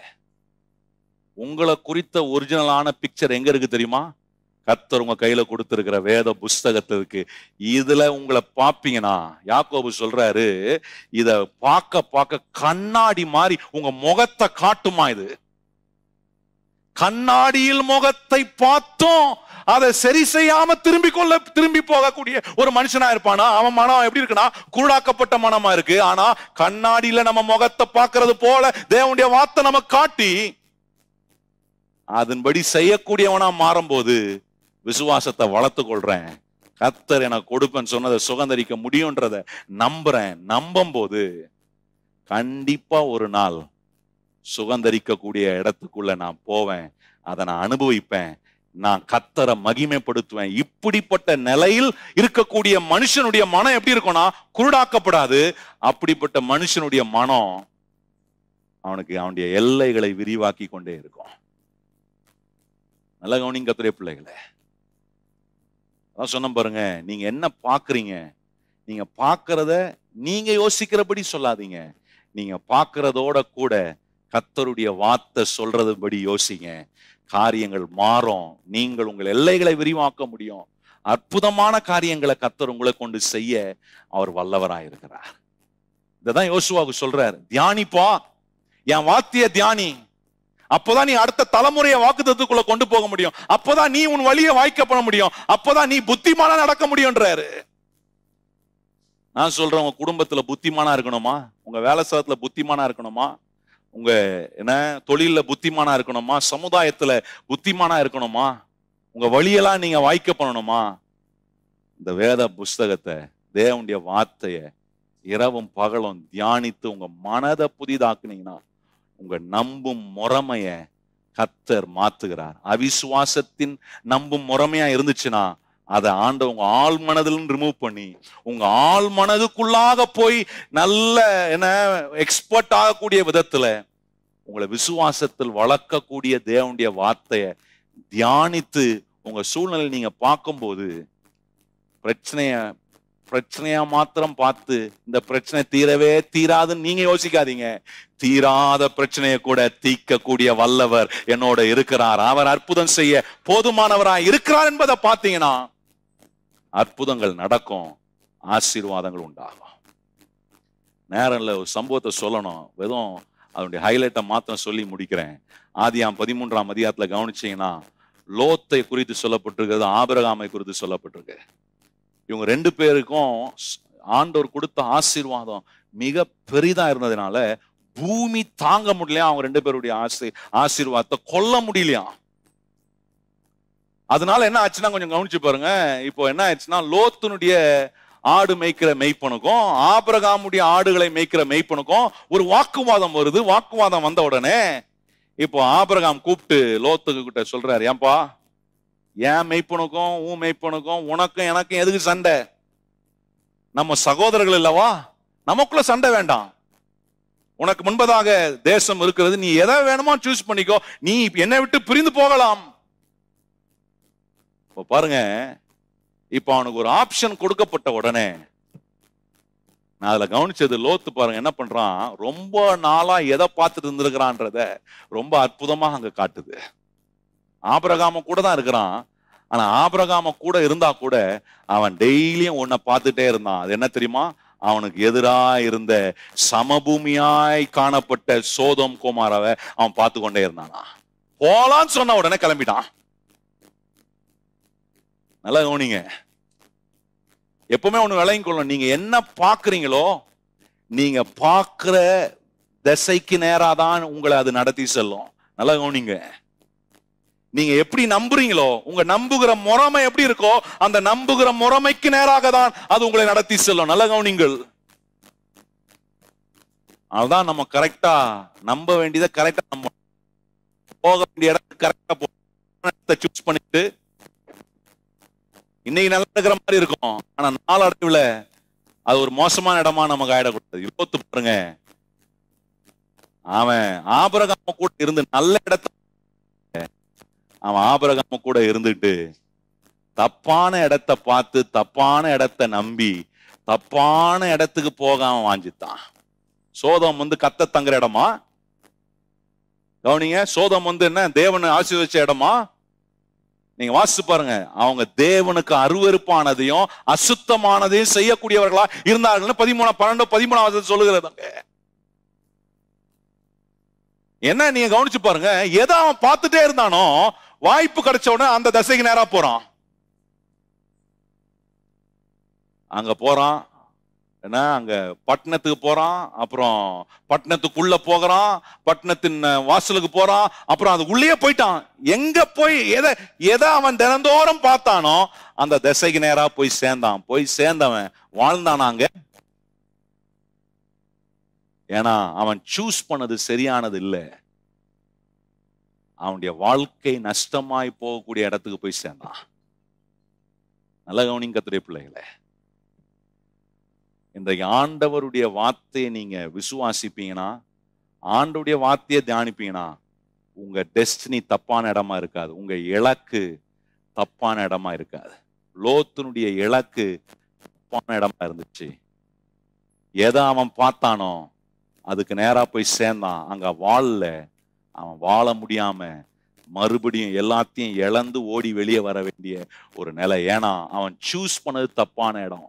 உங்களை குறித்த ஒரிஜினலான பிக்சர் எங்க இருக்கு தெரியுமா கர்த்தர் உங்க கையில கொடுத்திருக்கிற வேத புஸ்தகத்துல இருக்கு இதுல உங்களை பாப்பீங்கன்னா யாக்கோபு சொல்றாரு இத பார்க்க பார்க்க கண்ணாடி மாதிரி உங்க முகத்தை காட்டுமா இது கண்ணாடியில் முகத்தை பார்த்தோம் அதை சரி செய்யாம திரும்பி கொள்ள திரும்பி போகக்கூடிய ஒரு மனுஷனா இருப்பானா அவன் மனம் எப்படி இருக்குன்னா குருடாக்கப்பட்ட மனமா இருக்கு ஆனா கண்ணாடியில நம்ம முகத்தை பார்க்கிறது போல தேவனுடைய வார்த்தை நம்ம காட்டி அதன்படி செய்யக்கூடியவனா மாறும்போது விசுவாசத்தை வளர்த்து கொள்றேன் கத்தர் எனக்கு கொடுப்பேன்னு சொன்னதை சுகந்தரிக்க முடியும்ன்றத நம்புறேன் நம்பும் போது கண்டிப்பா ஒரு நாள் சுகந்தரிக்கக்கூடிய இடத்துக்குள்ள நான் போவேன் அதை நான் அனுபவிப்பேன் நான் கத்தரை மகிமைப்படுத்துவேன் இப்படிப்பட்ட நிலையில் இருக்கக்கூடிய மனுஷனுடைய மனம் எப்படி இருக்கும்னா குருடாக்கப்படாது அப்படிப்பட்ட மனுஷனுடைய மனம் அவனுக்கு அவனுடைய எல்லைகளை விரிவாக்கி கொண்டே இருக்கும் நல்ல கவனிங்க கத்துடைய பிள்ளைகளை அதான் சொன்ன பாருங்க நீங்க என்ன பாக்குறீங்க நீங்க பாக்குறத நீங்க யோசிக்கிறபடி சொல்லாதீங்க நீங்க பாக்குறதோட கூட கத்தருடைய வார்த்தை சொல்றதுபடி யோசிங்க காரியங்கள் மாறும் நீங்கள் உங்கள் எல்லைகளை விரிவாக்க முடியும் அற்புதமான காரியங்களை கத்தர் உங்களை கொண்டு செய்ய அவர் வல்லவராயிருக்கிறார் இதான் யோசுவாவுக்கு சொல்றார் தியானிப்பா என் வாத்திய தியானி அப்போதான் நீ அடுத்த தலைமுறையை வாக்குத்தத்துக்குள்ள கொண்டு போக முடியும் அப்போதான் நீ உன் வழியை வாய்க்க பண்ண முடியும் அப்போதான் நீ புத்திமானா நடக்க முடியும்ன்றாரு நான் சொல்றேன் உங்க குடும்பத்துல புத்திமானா இருக்கணுமா உங்க வேலை ஸ்தலத்துல புத்திமானா இருக்கணுமா உங்க என்ன தொழில்ல புத்திமானா இருக்கணுமா சமுதாயத்துல புத்திமானா இருக்கணுமா உங்க வழியெல்லாம் நீங்க வாய்க்க பண்ணணுமா இந்த வேத புஸ்தகத்தை தேவனுடைய வார்த்தைய இரவும் பகலும் தியானித்து உங்க மனதை புதிதாக்குனீங்கன்னா உங்க நம்பும் முறைமைய கத்தர் மாத்துகிறார் அவிசுவாசத்தின் நம்பும் முறைமையா இருந்துச்சுன்னா அதை ஆண்ட உங்க ஆள் மனதிலும் ரிமூவ் பண்ணி உங்க ஆள் மனதுக்குள்ளாக போய் நல்ல என்ன எக்ஸ்பர்ட் ஆகக்கூடிய விதத்துல உங்களை விசுவாசத்தில் வளர்க்கக்கூடிய தேவனுடைய வார்த்தைய தியானித்து உங்க சூழ்நிலை நீங்க பார்க்கும்போது பிரச்சனைய பிரச்சனையா மாத்திரம் பார்த்து இந்த பிரச்சனை தீரவே தீராதுன்னு நீங்க யோசிக்காதீங்க தீராத பிரச்சனையை கூட தீர்க்கக்கூடிய வல்லவர் என்னோட இருக்கிறார் அவர் அற்புதம் செய்ய போதுமானவராய் இருக்கிறார் என்பதை பார்த்தீங்கன்னா அற்புதங்கள் நடக்கும் ஆசீர்வாதங்கள் உண்டாகும் நேரம் இல்லை ஒரு சம்பவத்தை சொல்லணும் வெறும் அதனுடைய ஹைலைட்டை மாத்திரம் சொல்லி முடிக்கிறேன் ஆதியாம் பதிமூன்றாம் அதிகாரத்துல கவனிச்சீங்கன்னா லோத்தை குறித்து சொல்லப்பட்டிருக்கிறது ஆபிரகாமை குறித்து சொல்லப்பட்டிருக்கு இவங்க ரெண்டு பேருக்கும் ஸ்- ஆண்டவர் கொடுத்த ஆசீர்வாதம் மிக பெரிதா இருந்ததுனால பூமி தாங்க முடியலையா அவங்க ரெண்டு பேருடைய ஆசை ஆசீர்வாதத்தை கொல்ல முடியலையா அதனால என்ன ஆச்சுன்னா கொஞ்சம் கவனிச்சு பாருங்க இப்போ என்ன ஆச்சுன்னா லோத்துனுடைய ஆடு மேய்க்கிற மெய்ப்பனுக்கும் ஆபிரகாமுடைய ஆடுகளை மேய்க்கிற மெய்ப்பனுக்கும் ஒரு வாக்குவாதம் வருது வாக்குவாதம் வந்த உடனே இப்போ ஆபிரகாம் கூப்பிட்டு லோத்துக்கு கிட்ட சொல்றாரு ஏன்பா என் மெய்ப்பனுக்கும் உன் மெய்ப்பனுக்கும் உனக்கும் எனக்கும் எதுக்கு சண்டை நம்ம சகோதரர்கள் இல்லவா நமக்குள்ள சண்டை வேண்டாம் உனக்கு முன்பதாக தேசம் இருக்கிறது நீ எதை வேணுமோ சூஸ் பண்ணிக்கோ நீ என்னை விட்டு பிரிந்து போகலாம் இப்போ பாருங்க இப்போ அவனுக்கு ஒரு ஆப்ஷன் கொடுக்கப்பட்ட உடனே நான் அதுல கவனிச்சது லோத்து பாருங்க என்ன பண்றான் ரொம்ப நாளா எதை பார்த்துட்டு இருந்திருக்கிறான்றத ரொம்ப அற்புதமா அங்க காட்டுது ஆபிரகாம கூட தான் இருக்கிறான் ஆனா ஆபிரகாம கூட இருந்தா கூட அவன் டெய்லியும் உன்னை பார்த்துட்டே இருந்தான் அது என்ன தெரியுமா அவனுக்கு எதிரா இருந்த சமபூமியாய் காணப்பட்ட சோதம் குமாராவை அவன் பார்த்து கொண்டே இருந்தானா போலான்னு சொன்ன உடனே கிளம்பிட்டான் நல்லா கவனிங்க எப்பவுமே ஒண்ணு விளையும் கொள்ளும் நீங்க என்ன பாக்குறீங்களோ நீங்க பார்க்கிற திசைக்கு நேரா தான் உங்களை அது நடத்தி செல்லும் நல்லா கவனிங்க நீங்க எப்படி நம்புறீங்களோ உங்க நம்புகிற முறைமை எப்படி இருக்கோ அந்த நம்புகிற முறைமைக்கு நேராக தான் அது உங்களை நடத்தி செல்லும் நல்ல கவனிங்கள் அதுதான் நம்ம கரெக்டா நம்ப வேண்டியதை கரெக்டா நம்ம போக வேண்டிய இடத்துக்கு கரெக்டா சூஸ் பண்ணிட்டு இன்னைக்கு நல்லா இருக்கிற மாதிரி இருக்கும் ஆனா நாளடைவுல அது ஒரு மோசமான இடமா நமக்கு ஆயிடக்கூடாது யோத்து பாருங்க அவன் ஆபரகாம கூட இருந்து நல்ல இடத்த அவன் ஆபரகாம கூட இருந்துட்டு தப்பான இடத்தை பார்த்து தப்பான இடத்தை நம்பி தப்பான இடத்துக்கு போகாம வாஞ்சித்தான் சோதம் வந்து கத்த தங்குற இடமா கவனிங்க சோதம் வந்து என்ன தேவனை ஆசீர்வச்ச இடமா நீங்க வாசிச்சு பாருங்க அவங்க தேவனுக்கு அருவருப்பானதையும் அசுத்தமானதையும் செய்யக்கூடியவர்களா இருந்தார்கள்னு பதிமூணு பன்னெண்டு பதிமூணாவது சொல்லுகிறதாங்க என்ன நீங்க கவனிச்சு பாருங்க எதை அவன் பார்த்துட்டே இருந்தானோ வாய்ப்பு கிடைச்ச உடனே அந்த தசைக்கு நேரா போறான் அங்க போறான் என்ன அங்க பட்டணத்துக்கு போறான் அப்புறம் பட்டணத்துக்குள்ள போகிறான் பட்டணத்தின் அஹ், வாசலுக்கு போறான் அப்புறம் அது உள்ளே போயிட்டான் எங்க போய் எதை எதை அவன் தினந்தோறும் பார்த்தானோ அந்த திசைக்கு நேரா போய் சேர்ந்தான் போய் சேர்ந்தவன் வாழ்ந்தானா அங்க ஏன்னா அவன் சூஸ் பண்ணது சரியானது இல்ல அவனுடைய வாழ்க்கை நஷ்டமாய் போகக்கூடிய இடத்துக்கு போய் சேர்ந்தான் நல்ல கவனிங்க கத்துடைய பிள்ளைகளே இன்றைக்கு ஆண்டவருடைய வார்த்தையை நீங்க விசுவாசிப்பீங்கன்னா ஆண்டவருடைய வார்த்தையை தியானிப்பீங்கன்னா உங்க டெஸ்டினி தப்பான இடமா இருக்காது உங்க இலக்கு தப்பான இடமா இருக்காது லோத்தினுடைய இலக்கு தப்பான இடமா இருந்துச்சு எதை அவன் பார்த்தானோ அதுக்கு நேரா போய் சேர்ந்தான் அங்க வாழல அவன் வாழ முடியாம மறுபடியும் எல்லாத்தையும் இழந்து ஓடி வெளியே வர வேண்டிய ஒரு நிலை ஏன்னா அவன் சூஸ் பண்ணது தப்பான இடம்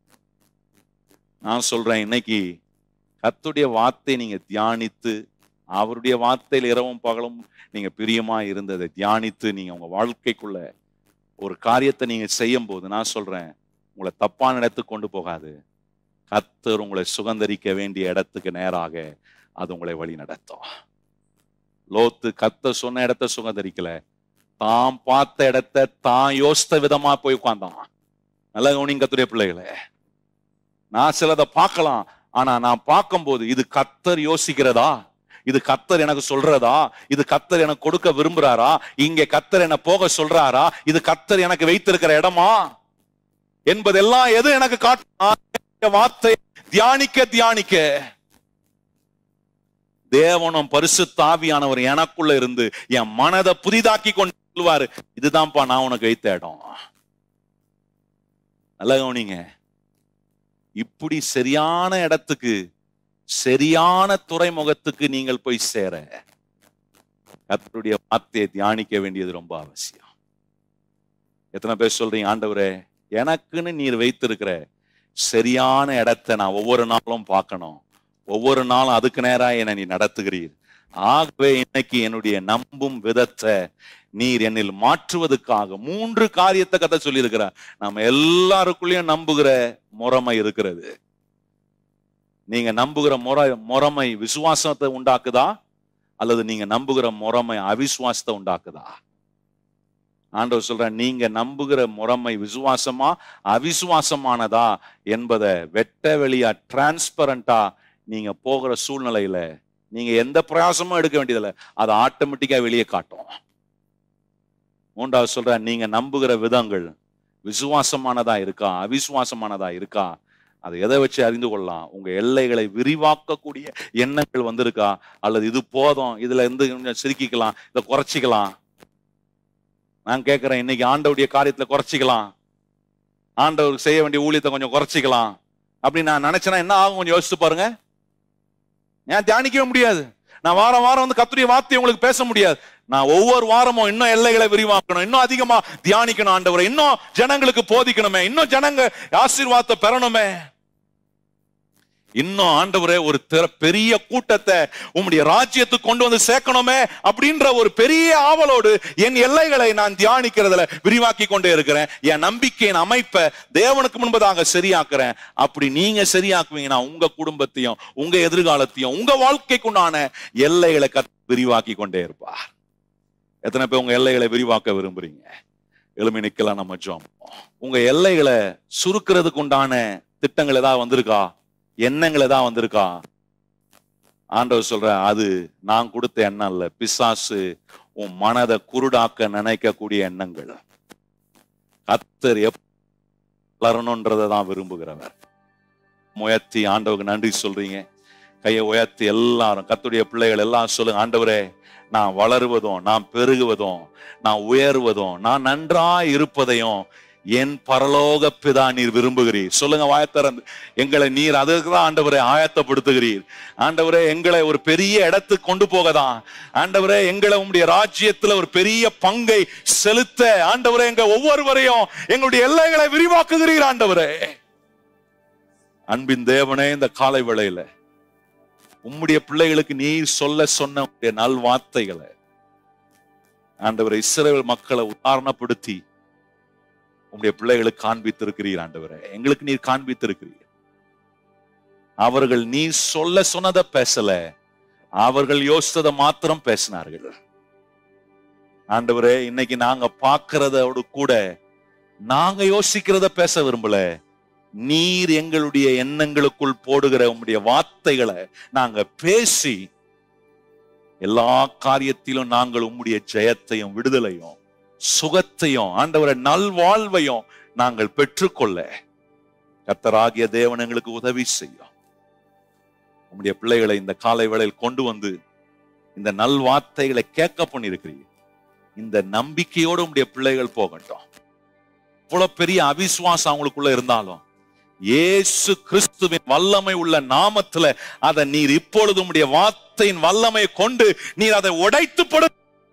நான் சொல்றேன் இன்னைக்கு கர்த்தருடைய வார்த்தை நீங்க தியானித்து அவருடைய வார்த்தையில் இரவும் பகலும் நீங்க பிரியமா இருந்ததை தியானித்து நீங்க உங்க வாழ்க்கைக்குள்ள ஒரு காரியத்தை நீங்க செய்யும் போது நான் சொல்றேன் உங்களை தப்பான இடத்துக்கு கொண்டு போகாது கர்த்தர் உங்களை சுகந்தரிக்க வேண்டிய இடத்துக்கு நேராக அது உங்களை வழி நடத்தும் லோத்து கத்த சொன்ன இடத்த சுகந்தரிக்கல தாம் பார்த்த இடத்த தான் யோசித்த விதமா போய் உட்கார்ந்தான் நல்ல கவனிங்க கத்துடைய பிள்ளைகளே நான் சிலதை பார்க்கலாம் ஆனா நான் பார்க்கும்போது இது கத்தர் யோசிக்கிறதா இது கத்தர் எனக்கு சொல்றதா இது கத்தர் எனக்கு கொடுக்க விரும்புறாரா இங்க கத்தர் என்ன போக சொல்றாரா இது கத்தர் எனக்கு வைத்திருக்கிற இடமா என்பதெல்லாம் எது எனக்கு காட்டு வார்த்தை தியானிக்க தியானிக்க தேவனும் பரிசுத்தாவியானவர் எனக்குள்ள இருந்து என் மனதை புதிதாக்கி கொண்டு சொல்லுவாரு இதுதான்ப்பா நான் உனக்கு வைத்த இடம் நல்ல கவனிங்க இப்படி சரியான இடத்துக்கு சரியான துறைமுகத்துக்கு நீங்கள் போய் சேர கர்த்தருடைய வார்த்தையை தியானிக்க வேண்டியது ரொம்ப அவசியம் எத்தனை பேர் சொல்றீங்க ஆண்டவரே எனக்குன்னு நீர் வைத்திருக்கிற சரியான இடத்தை நான் ஒவ்வொரு நாளும் பார்க்கணும் ஒவ்வொரு நாளும் அதுக்கு நேரா என்னை நீ நடத்துகிறீர் ஆகவே இன்னைக்கு என்னுடைய நம்பும் விதத்தை நீர் என்னில் மாற்றுவதற்காக மூன்று காரியத்தை கதை சொல்லியிருக்கிறார் நம்ம எல்லாருக்குள்ளேயும் நம்புகிற முறைமை இருக்கிறது நீங்க நம்புகிற முறை முறைமை விசுவாசத்தை உண்டாக்குதா அல்லது நீங்க நம்புகிற முறைமை அவிசுவாசத்தை உண்டாக்குதா ஆண்டவர் சொல்ற நீங்க நம்புகிற முறைமை விசுவாசமா அவிசுவாசமானதா என்பதை வெட்ட வெளியா டிரான்ஸ்பரண்டா நீங்க போகிற சூழ்நிலையில நீங்க எந்த பிரயாசமும் எடுக்க வேண்டியதில்லை அது ஆட்டோமேட்டிக்கா வெளியே காட்டும் மூன்றாவது சொல்ற நீங்க நம்புகிற விதங்கள் விசுவாசமானதா இருக்கா அவிசுவாசமானதா இருக்கா அதை எதை வச்சு அறிந்து கொள்ளலாம் உங்க எல்லைகளை விரிவாக்கக்கூடிய எண்ணங்கள் வந்திருக்கா அல்லது இது போதும் இதுல இருந்து கொஞ்சம் சிரிக்கிக்கலாம் இதை குறைச்சிக்கலாம் நான் கேட்கிறேன் இன்னைக்கு ஆண்டவுடைய காரியத்துல குறைச்சிக்கலாம் ஆண்டவருக்கு செய்ய வேண்டிய ஊழியத்தை கொஞ்சம் குறைச்சிக்கலாம் அப்படின்னு நான் நினைச்சேன்னா என்ன ஆகும் கொஞ்சம் யோசிச்சு பாருங்க ஏன் தியானிக்கவே முடியாது நான் வாரம் வாரம் வந்து கத்துடைய வார்த்தையை உங்களுக்கு பேச முடியாது நான் ஒவ்வொரு வாரமும் இன்னும் எல்லைகளை விரிவாக்கணும் இன்னும் அதிகமா தியானிக்கணும் ஆண்டவரை இன்னும் ஜனங்களுக்கு போதிக்கணுமே இன்னும் ஜனங்க ஆசீர்வாதத்தை பெறணுமே இன்னும் ஆண்டவரே ஒரு திற- பெரிய கூட்டத்தை உம்முடைய ராஜ்யத்துக்கு கொண்டு வந்து சேர்க்கணுமே அப்படின்ற ஒரு பெரிய ஆவலோடு என் எல்லைகளை நான் தியானிக்கிறதுல விரிவாக்கி கொண்டே இருக்கிறேன் என் நம்பிக்கையின் அமைப்பை தேவனுக்கு முன்பதாக சரியாக்குறேன் அப்படி நீங்க சரியாக்குவீங்கன்னா உங்க குடும்பத்தையும் உங்க எதிர்காலத்தையும் உங்க வாழ்க்கைக்குண்டான எல்லைகளை கத் விரிவாக்கி கொண்டே இருப்பார் எத்தனை பேர் உங்க எல்லைகளை விரிவாக்க விரும்புறீங்க எளிமை நிக்கலாம் நம்ம ஜோம் உங்க எல்லைகளை சுருக்கிறதுக்கு உண்டான திட்டங்கள் ஏதாவது வந்திருக்கா எண்ணங்கள் ஏதாவது வந்திருக்கா ஆண்டவர் சொல்ற அது நான் கொடுத்த எண்ணம் இல்ல பிசாசு உன் மனதை குருடாக்க நினைக்கக்கூடிய எண்ணங்கள் கத்தர் எப்ப வளரணுன்றதை தான் விரும்புகிறவர் முயற்சி ஆண்டவருக்கு நன்றி சொல்றீங்க கையை உயர்த்தி எல்லாரும் கத்துடைய பிள்ளைகள் எல்லாம் சொல்லுங்க ஆண்டவரே நான் வளருவதும் நான் பெருகுவதும் நான் உயர்வதும் நான் நன்றா இருப்பதையும் என் பரலோக பிதா நீர் விரும்புகிறீர் சொல்லுங்க வாயத்திறந்து எங்களை நீர் அதற்கு தான் ஆண்டவரை ஆயத்தப்படுத்துகிறீர் ஆண்டவரே எங்களை ஒரு பெரிய இடத்துக்கு கொண்டு போகதான் ஆண்டவரே எங்களை உங்களுடைய ராஜ்யத்துல ஒரு பெரிய பங்கை செலுத்த ஆண்டவரே எங்க ஒவ்வொருவரையும் எங்களுடைய எல்லைகளை விரிவாக்குகிறீர் ஆண்டவரே அன்பின் தேவனே இந்த காலை வேளையில உம்முடைய பிள்ளைகளுக்கு நீர் சொல்ல சொன்ன உம்முடைய நல்வார்த்தைகளை ஆண்டவரை இஸ்ரவேல் மக்களை உதாரணப்படுத்தி உம்முடைய பிள்ளைகளுக்கு காண்பித்திருக்கிறீர் ஆண்டவரே எங்களுக்கு நீர் காண்பித்திருக்கிறீர் அவர்கள் நீ சொல்ல சொன்னதை பேசல அவர்கள் யோசித்ததை மாத்திரம் பேசினார்கள் ஆண்டவரே இன்னைக்கு நாங்க பார்க்கறதோடு கூட நாங்க யோசிக்கிறத பேச விரும்பல நீர் எங்களுடைய எண்ணங்களுக்குள் போடுகிற உம்முடைய வார்த்தைகளை நாங்க பேசி எல்லா காரியத்திலும் நாங்கள் உம்முடைய ஜெயத்தையும் விடுதலையும் சுகத்தையும் ஆண்டவரை நல்வாழ்வையும் நாங்கள் பெற்றுக்கொள்ள கர்த்தராகிய தேவன் எங்களுக்கு உதவி செய்யும் உம்முடைய பிள்ளைகளை இந்த காலை வேளையில் கொண்டு வந்து இந்த நல்வார்த்தைகளை கேட்க பண்ணியிருக்கிறீங்க இந்த நம்பிக்கையோடு உம்முடைய பிள்ளைகள் போகட்டும் இவ்வளவு பெரிய அவிசுவாசம் அவங்களுக்குள்ள இருந்தாலும் இயேசு கிறிஸ்துவின் வல்லமை உள்ள நாமத்துல அதை நீர் இப்பொழுது உம்முடைய வார்த்தையின் வல்லமை கொண்டு நீர் அதை உடைத்து போடு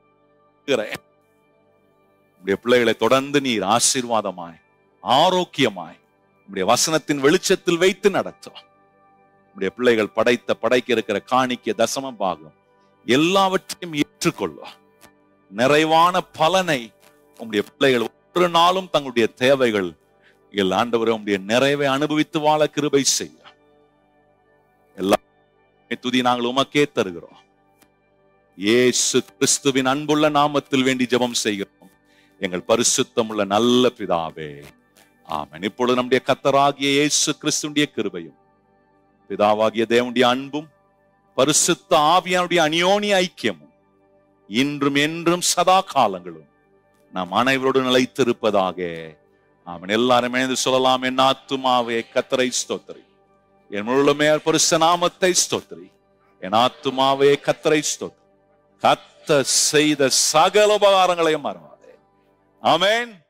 உம்முடைய பிள்ளைகளை தொடர்ந்து நீர் ஆசீர்வாதமாய் ஆரோக்கியமாய் உம்முடைய வசனத்தின் வெளிச்சத்தில் வைத்து நடத்தும் உம்முடைய பிள்ளைகள் படைத்த படைக்க இருக்கிற காணிக்க தசம பாகம் எல்லாவற்றையும் ஏற்றுக்கொள்ளும் நிறைவான பலனை உம்முடைய பிள்ளைகள் ஒரு நாளும் தங்களுடைய தேவைகள் எங்கள் ஆண்டவரை உம்முடைய நிறைவை அனுபவித்து வாழ கிருபை செய்ய எல்லா துதி நாங்கள் உமக்கே தருகிறோம் இயேசு கிறிஸ்துவின் அன்புள்ள நாமத்தில் வேண்டி ஜெபம் செய்கிறோம் எங்கள் பரிசுத்தம் உள்ள நல்ல பிதாவே ஆமென் இப்பொழுது நம்முடைய கத்தராகிய இயேசு கிறிஸ்துடைய கிருபையும் பிதாவாகிய தேவனுடைய அன்பும் பரிசுத்த ஆவியானுடைய அநியோனிய ஐக்கியமும் இன்றும் என்றும் சதா காலங்களும் நாம் அனைவரோடு நிலைத்திருப்பதாக ஆமன் எல்லாரும் இணைந்து சொல்லலாம் என் ஆத்துமாவே கத்தரை ஸ்தோத்திரி என் முழுமே பரிசு நாமத்தை ஸ்தோத்திரி என் ஆத்துமாவே கத்தரை ஸ்தோத்திரி கத்த செய்த சகல உபகாரங்களையும் மறவாதே ஆமென்